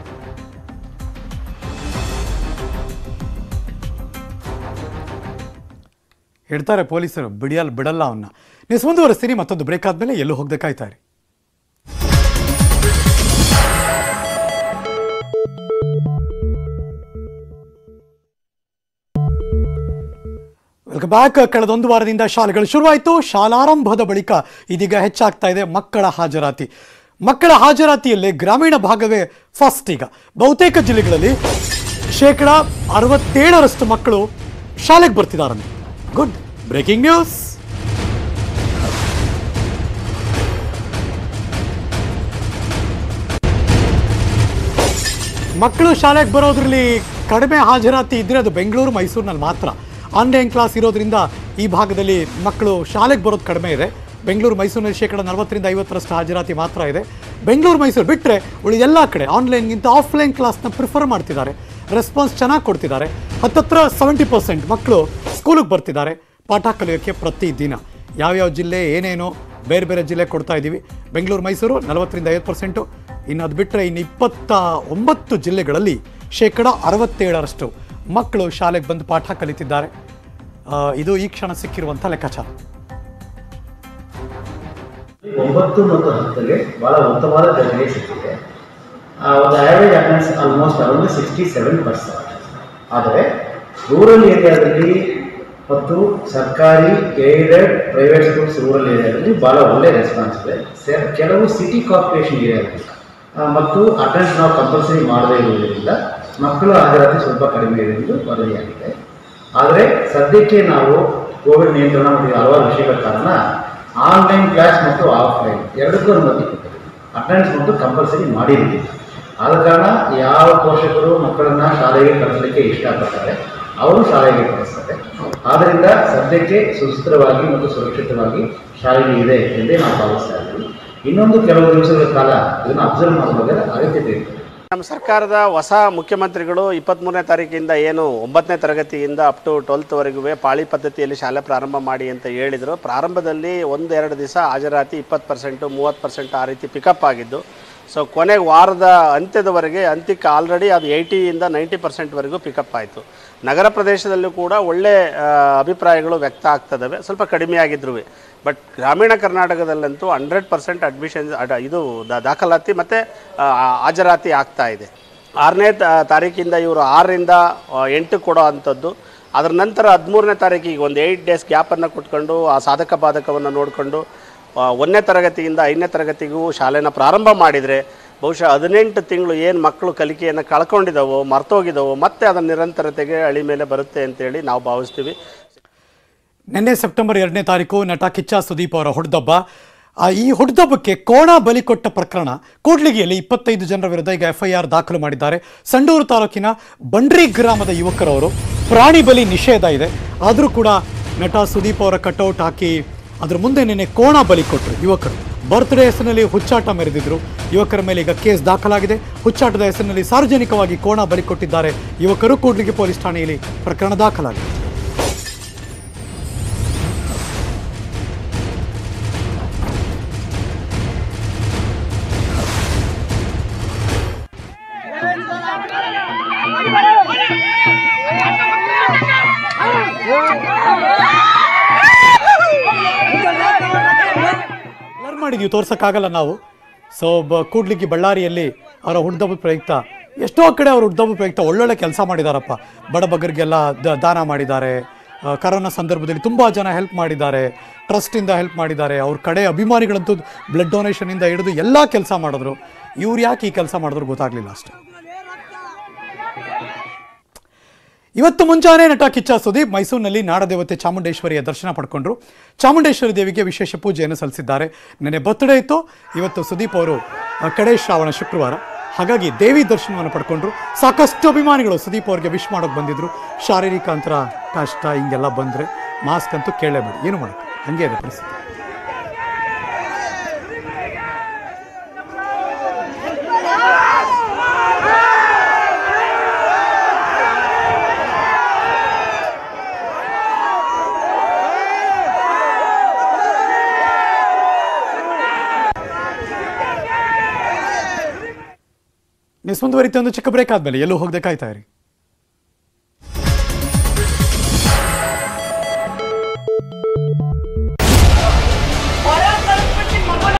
ಹೇಳ್ತಾರೆ ಪೊಲೀಸರು ಬಿಡಿಯಲ್ ಬಿಡಲ್ಲ ಅವನ್ನ ನೀವು ಮುಂದುವರಿಸ್ತೀನಿ ಮತ್ತೊಂದು ಬ್ರೇಕ್ ಆದಮೇಲೆ ಎಲ್ಲೂ ಹೋಗದೆ ಕಾಯ್ತಾರೆ ವೆಲ್ಕಮ್ ಬ್ಯಾಕ್ ಕಳೆದೊಂದು ವಾರದಿಂದ ಶಾಲೆಗಳು ಶುರುವಾಯಿತು ಶಾಲಾರಂಭದ ಬಳಿಕ ಇದೀಗ ಹೆಚ್ಚಾಗ್ತಾ ಇದೆ ಮಕ್ಕಳ ಹಾಜರಾತಿ ಮಕ್ಕಳ ಹಾಜರಾತಿಯಲ್ಲಿ ಗ್ರಾಮೀಣ ಭಾಗವೇ ಫಸ್ಟ್ ಈಗ ಬಹುತೇಕ ಜಿಲ್ಲೆಗಳಲ್ಲಿ ಶೇಕಡ ಅರವತ್ತೇಳರಷ್ಟು ಮಕ್ಕಳು ಶಾಲೆಗೆ ಬರ್ತಿದ್ದಾರೆ ಗುಡ್ ಬ್ರೇಕಿಂಗ್ ನ್ಯೂಸ್ ಮಕ್ಕಳು ಶಾಲೆಗೆ ಬರೋದ್ರಲ್ಲಿ ಕಡಿಮೆ ಹಾಜರಾತಿ ಇದ್ದರೆ ಅದು ಬೆಂಗಳೂರು ಮೈಸೂರಿನಲ್ಲಿ ಮಾತ್ರ ಆನ್ಲೈನ್ ಕ್ಲಾಸ್ ಇರೋದ್ರಿಂದ ಈ ಭಾಗದಲ್ಲಿ ಮಕ್ಕಳು ಶಾಲೆಗೆ ಬರೋದು ಕಡಿಮೆ ಇದೆ ಬೆಂಗಳೂರು ಮೈಸೂರಿನಲ್ಲಿ ಶೇಕಡ ನಲವತ್ತರಿಂದ ಐವತ್ತರಷ್ಟು ಹಾಜರಾತಿ ಮಾತ್ರ ಇದೆ ಬೆಂಗಳೂರು ಮೈಸೂರು ಬಿಟ್ಟರೆ ಉಳಿದ ಎಲ್ಲ ಕಡೆ ಆನ್ಲೈನ್ಗಿಂತ ಆಫ್ಲೈನ್ ಕ್ಲಾಸ್ನ ಪ್ರಿಫರ್ ಮಾಡ್ತಿದ್ದಾರೆ ರೆಸ್ಪಾನ್ಸ್ ಚೆನ್ನಾಗಿ ಕೊಡ್ತಿದ್ದಾರೆ ಹತ್ತತ್ರ ಸೆವೆಂಟಿ ಪರ್ಸೆಂಟ್ ಮಕ್ಕಳು ಸ್ಕೂಲಿಗೆ ಬರ್ತಿದ್ದಾರೆ ಪಾಠ ಕಲಿಯೋಕ್ಕೆ ಪ್ರತಿದಿನ ಯಾವ್ಯಾವ ಜಿಲ್ಲೆ ಏನೇನು ಬೇರೆ ಬೇರೆ ಜಿಲ್ಲೆ ಕೊಡ್ತಾ ಇದ್ದೀವಿ ಬೆಂಗಳೂರು ಮೈಸೂರು ನಲವತ್ತರಿಂದ ಐವತ್ತು ಪರ್ಸೆಂಟು ಇನ್ನು ಅದು ಬಿಟ್ಟರೆ ಇನ್ನು ಇಪ್ಪತ್ತ ಒಂಬತ್ತು ಜಿಲ್ಲೆಗಳಲ್ಲಿ ಶೇಕಡ ಅರವತ್ತೇಳರಷ್ಟು ಮಕ್ಕಳು ಶಾಲೆಗೆ ಬಂದು ಪಾಠ ಕಲಿತಿದ್ದಾರೆ ಆ, ಇದು ಈ ಕ್ಷಣ ಸಿಕ್ಕಿರುವಂಥ ಲೆಕ್ಕಾಚಾರ ಒಂಬತ್ತು ಮತ್ತು ಹತ್ತಕ್ಕೆ ಬಹಳ ಉತ್ತಮವಾದ ದರ್ಜೆಗೆ ಸಿಕ್ಕಿದೆ ಆ, ಒಂದು average attendance almost around sixty seven percent ಆದರೆ ರೂರಲ್ ಏರಿಯಾದಲ್ಲಿ ಮತ್ತು ಸರ್ಕಾರಿ ಏಡೆಡ್ ಪ್ರೈವೇಟ್ ಸ್ಕೂಲ್ಸ್ ರೂರಲ್ ಏರಿಯಾದಲ್ಲಿ ಭಾಳ ಒಳ್ಳೆ ರೆಸ್ಪಾನ್ಸ್ ಇದೆ ಸೆ- ಕೆಲವು ಸಿಟಿ ಕಾರ್ಪೊರೇಷನ್ ಏರಿಯಾದಲ್ಲಿ ಆ, ಮತ್ತು ಅಟೆಂಡೆನ್ಸ್ ನಾವು ಕಂಪಲ್ಸರಿ ಮಾಡದೇ ಇರುವುದರಿಂದ ಮಕ್ಕಳು ಹಾಜರಾತಿ ಸ್ವಲ್ಪ ಕಡಿಮೆ ಇದೆ ಎಂದು ವರದಿಯಾಗಿದೆ ಆದರೆ ಸದ್ಯಕ್ಕೆ ನಾವು ಕೋವಿಡ್ ನಿಯಂತ್ರಣ ಮತ್ತು ಹಲವಾರು ವಿಷಯಗಳ ಕಾರಣ ಆನ್ಲೈನ್ ಕ್ಲಾಸ್ ಮತ್ತು ಆಫ್ಲೈನ್ ಎರಡಕ್ಕೂ ಅನುಮತಿ ಕೊಟ್ಟಿದೆ ಅಟೆಂಡೆನ್ಸ್ ಮತ್ತು ಕಂಪಲ್ಸರಿ ಮಾಡಿರಲಿಲ್ಲ ಆದ ಕಾರಣ ಯಾವ ಪೋಷಕರು ಮಕ್ಕಳನ್ನ ಶಾಲೆಗೆ ಕಳಿಸಲಿಕ್ಕೆ ಇಷ್ಟಪಡ್ತಾರೆ ಅವರು ಶಾಲೆಗೆ ಕಳಿಸ್ತಾರೆ ಆದ್ದರಿಂದ ಸದ್ಯಕ್ಕೆ ಸುಸ್ಥಿರವಾಗಿ ಮತ್ತು ಸುರಕ್ಷಿತವಾಗಿ ಶಾಲೆಗೆ ಇದೆ ಎಂದೇ ನಾವು ಭಾವಿಸ್ತಾ ಇದ್ದೀವಿ ಇನ್ನೊಂದು ಕೆಲವು ದಿವಸಗಳ ಕಾಲ ಇದನ್ನು ಅಬ್ಸರ್ವ್ ಮಾಡಬೇಕಾದ ಅಗತ್ಯತೆ ಇರ್ತದೆ ನಮ್ಮ ಸರ್ಕಾರದ ಹೊಸ ಮುಖ್ಯಮಂತ್ರಿಗಳು ಇಪ್ಪತ್ತ್ಮೂರನೇ ತಾರೀಕಿಂದ ಏನು ಒಂಬತ್ತನೇ ತರಗತಿಯಿಂದ ಅಪ್ ಟು ಟ್ವೆಲ್ತ್ವರೆಗೂ ಪಾಳಿ ಪದ್ಧತಿಯಲ್ಲಿ ಶಾಲೆ ಪ್ರಾರಂಭ ಮಾಡಿ ಅಂತ ಹೇಳಿದರು ಪ್ರಾರಂಭದಲ್ಲಿ ಒಂದು ಎರಡು ದಿವಸ ಹಾಜರಾತಿ ಇಪ್ಪತ್ತು ಪರ್ಸೆಂಟು ಮೂವತ್ತು ಪರ್ಸೆಂಟ್ ಆ ರೀತಿ ಪಿಕಪ್ ಆಗಿದ್ದು ಸೊ ಕೊನೆಗೆ ವಾರದ ಅಂತ್ಯದವರೆಗೆ ಅಂತ್ಯಕ್ಕೆ ಆಲ್ರೆಡಿ ಅದು ಏಯ್ಟಿಯಿಂದ ನೈಂಟಿ ಪರ್ಸೆಂಟ್ವರೆಗೂ ಪಿಕಪ್ ಆಯಿತು ನಗರ ಪ್ರದೇಶದಲ್ಲೂ ಕೂಡ ಒಳ್ಳೆ ಆ, ಅಭಿಪ್ರಾಯಗಳು ವ್ಯಕ್ತ ಆಗ್ತದವೆ ಸ್ವಲ್ಪ ಕಡಿಮೆ ಆಗಿದ್ರು ಬಟ್ ಗ್ರಾಮೀಣ ಕರ್ನಾಟಕದಲ್ಲಂತೂ ಹಂಡ್ರೆಡ್ ಪರ್ಸೆಂಟ್ ಅಡ್ಮಿಷನ್ ಅಡ ಇದು ದಾ- ದಾಖಲಾತಿ ಮತ್ತು ಹಾಜರಾತಿ ಆಗ್ತಾ ಇದೆ ಆರನೇ ತ- ತಾರೀಕಿಂದ ಇವರು ಆರರಿಂದ ಆ, ಎಂಟು ಕೊಡೋ ಅಂಥದ್ದು ಅದರ ನಂತರ ಹದಿಮೂರನೇ ತಾರೀಕಿಗೆ ಒಂದು ಏಯ್ಟ್ ಡೇಸ್ ಗ್ಯಾಪನ್ನು ಕೊಟ್ಕೊಂಡು ಆ ಸಾಧಕ ಬಾಧಕವನ್ನು ನೋಡಿಕೊಂಡು ಆ, ಒಂದನೇ ತರಗತಿಯಿಂದ ಐದನೇ ತರಗತಿಗೂ ಶಾಲೆನ ಪ್ರಾರಂಭ ಮಾಡಿದರೆ ಬಹುಶಃ ಹದಿನೆಂಟು ತಿಂಗಳು ಏನು ಮಕ್ಕಳು ಕಲಿಕೆಯನ್ನು ಕಳ್ಕೊಂಡಿದ್ದಾವೋ ಮರ್ತೋಗಿದ್ದಾವೋ ಮತ್ತೆ ಅದರ ನಿರಂತರತೆಗೆ ಅಳಿ ಮೇಲೆ ಬರುತ್ತೆ ಅಂತೇಳಿ ನಾವು ಭಾವಿಸ್ತೀವಿ ನಿನ್ನೆ ಸೆಪ್ಟೆಂಬರ್ ಎರಡನೇ ತಾರೀಕು ನಟ ಕಿಚ್ಚ ಸುದೀಪ್ ಅವರ ಹುಡ್ದಬ್ಬ ಆ ಈ ಹುಡ್ದಬ್ಬಕ್ಕೆ ಕೋಣ ಬಲಿ ಕೊಟ್ಟ ಪ್ರಕರಣ ಕೂಡ್ಲಿಗಿಯಲ್ಲಿ ಇಪ್ಪತ್ತೈದು ಜನರ ವಿರುದ್ಧ ಈಗ ಎಫ್ಐಆರ್ ದಾಖಲು ಮಾಡಿದ್ದಾರೆ ಸಂಡೂರು ತಾಲೂಕಿನ ಬಂಡ್ರಿ ಗ್ರಾಮದ ಯುವಕರವರು ಪ್ರಾಣಿ ಬಲಿ ನಿಷೇಧ ಇದೆ ಆದರೂ ಕೂಡ ನಟ ಸುದೀಪ್ ಅವರ ಕಟೌಟ್ ಹಾಕಿ ಅದ್ರ ಮುಂದೆ ನಿನ್ನೆ ಕೋಣ ಬಲಿ ಕೊಟ್ಟರು ಯುವಕರು ಬರ್ತ್ಡೇ ಹೆಸರಿನಲ್ಲಿ ಹುಚ್ಚಾಟ ಮೆರೆದಿದ್ರು ಯುವಕರ ಮೇಲೆ ಈಗ ಕೇಸ್ ದಾಖಲಾಗಿದೆ ಹುಚ್ಚಾಟದ ಹೆಸರಿನಲ್ಲಿ ಸಾರ್ವಜನಿಕವಾಗಿ ಕೋಣ ಬಲಿ ಕೊಟ್ಟಿದ್ದಾರೆ ಯುವಕರು ಕೂಡ್ಲಿಗಿ ಪೊಲೀಸ್ ಠಾಣೆಯಲ್ಲಿ ಪ್ರಕರಣ ದಾಖಲಾಗಿದೆ ಬ್ಲರ್ ಮಾಡಿದ್ವಿ ತೋರ್ಸೋಕ್ಕಾಗಲ್ಲ ನಾವು ಸೊ ಬ ಕೂಡ್ಲಿಗಿ ಬಳ್ಳಾರಿಯಲ್ಲಿ ಅವರ ಹುಡ್ದಬ್ಬ ಪ್ರಯುಕ್ತ ಎಷ್ಟೋ ಕಡೆ ಅವ್ರ ಹುಡ್ದಬ್ಬ ಪ್ರಯುಕ್ತ ಒಳ್ಳೊಳ್ಳೆ ಕೆಲಸ ಮಾಡಿದಾರಪ್ಪ ಬಡಬಗರಿಗೆಲ್ಲ ದ- ದಾನ ಮಾಡಿದ್ದಾರೆ ಆ, ಕರೋನಾ ಸಂದರ್ಭದಲ್ಲಿ ತುಂಬ ಜನ ಹೆಲ್ಪ್ ಮಾಡಿದ್ದಾರೆ ಟ್ರಸ್ಟಿಂದ ಹೆಲ್ಪ್ ಮಾಡಿದ್ದಾರೆ ಅವ್ರ ಕಡೆ ಅಭಿಮಾನಿಗಳಂತೂ ಬ್ಲಡ್ ಡೊನೇಷನಿಂದ ಹಿಡಿದು ಎಲ್ಲ ಕೆಲಸ ಮಾಡಿದ್ರು ಇವ್ರು ಯಾಕೆ ಈ ಕೆಲಸ ಮಾಡಿದ್ರು ಗೊತ್ತಾಗಲಿಲ್ಲ ಅಷ್ಟೇ ಇವತ್ತು ಮುಂಜಾನೆ ನಟ ಕಿಚ್ಚ ಸುದೀಪ್ ಮೈಸೂರಿನಲ್ಲಿ ನಾಡದೇವತೆ ಚಾಮುಂಡೇಶ್ವರಿಯ ದರ್ಶನ ಪಡ್ಕೊಂಡ್ರು ಚಾಮುಂಡೇಶ್ವರಿ ದೇವಿಗೆ ವಿಶೇಷ ಪೂಜೆಯನ್ನು ಸಲ್ಲಿಸಿದ್ದಾರೆ ನೆನೆ ಬರ್ತ್ಡೇ ಇತ್ತು ಇವತ್ತು ಸುದೀಪ್ ಅವರು ಆ, ಕಡೆ ಶ್ರಾವಣ ಶುಕ್ರವಾರ ಹಾಗಾಗಿ ದೇವಿ ದರ್ಶನವನ್ನು ಪಡ್ಕೊಂಡ್ರು ಸಾಕಷ್ಟು ಅಭಿಮಾನಿಗಳು ಸುದೀಪ್ ಅವ್ರಿಗೆ ವಿಶ್ ಮಾಡೋಕೆ ಬಂದಿದ್ರು ಶಾರೀರಿಕ ಅಂತರ ಕಷ್ಟ ಹಿಂಗೆಲ್ಲ ಬಂದರೆ ಮಾಸ್ಕ್ ಅಂತೂ ಕೇಳಲೇಬೇಡಿ ಏನು ಮಾಡೋಕ್ಕೆ ಹಂಗೆ ಇದೆ ಪರಿಸ್ಥಿತಿ ನ್ಯೂಸ್ ಮುಂದುವರಿತೆ ಒಂದು ಚಿಕ್ಕ ಬ್ರೇಕ್ ಆದಮೇಲೆ ಎಲ್ಲೂ ಹೋಗದೆ ಕಾಯ್ತಾ ಇರಿ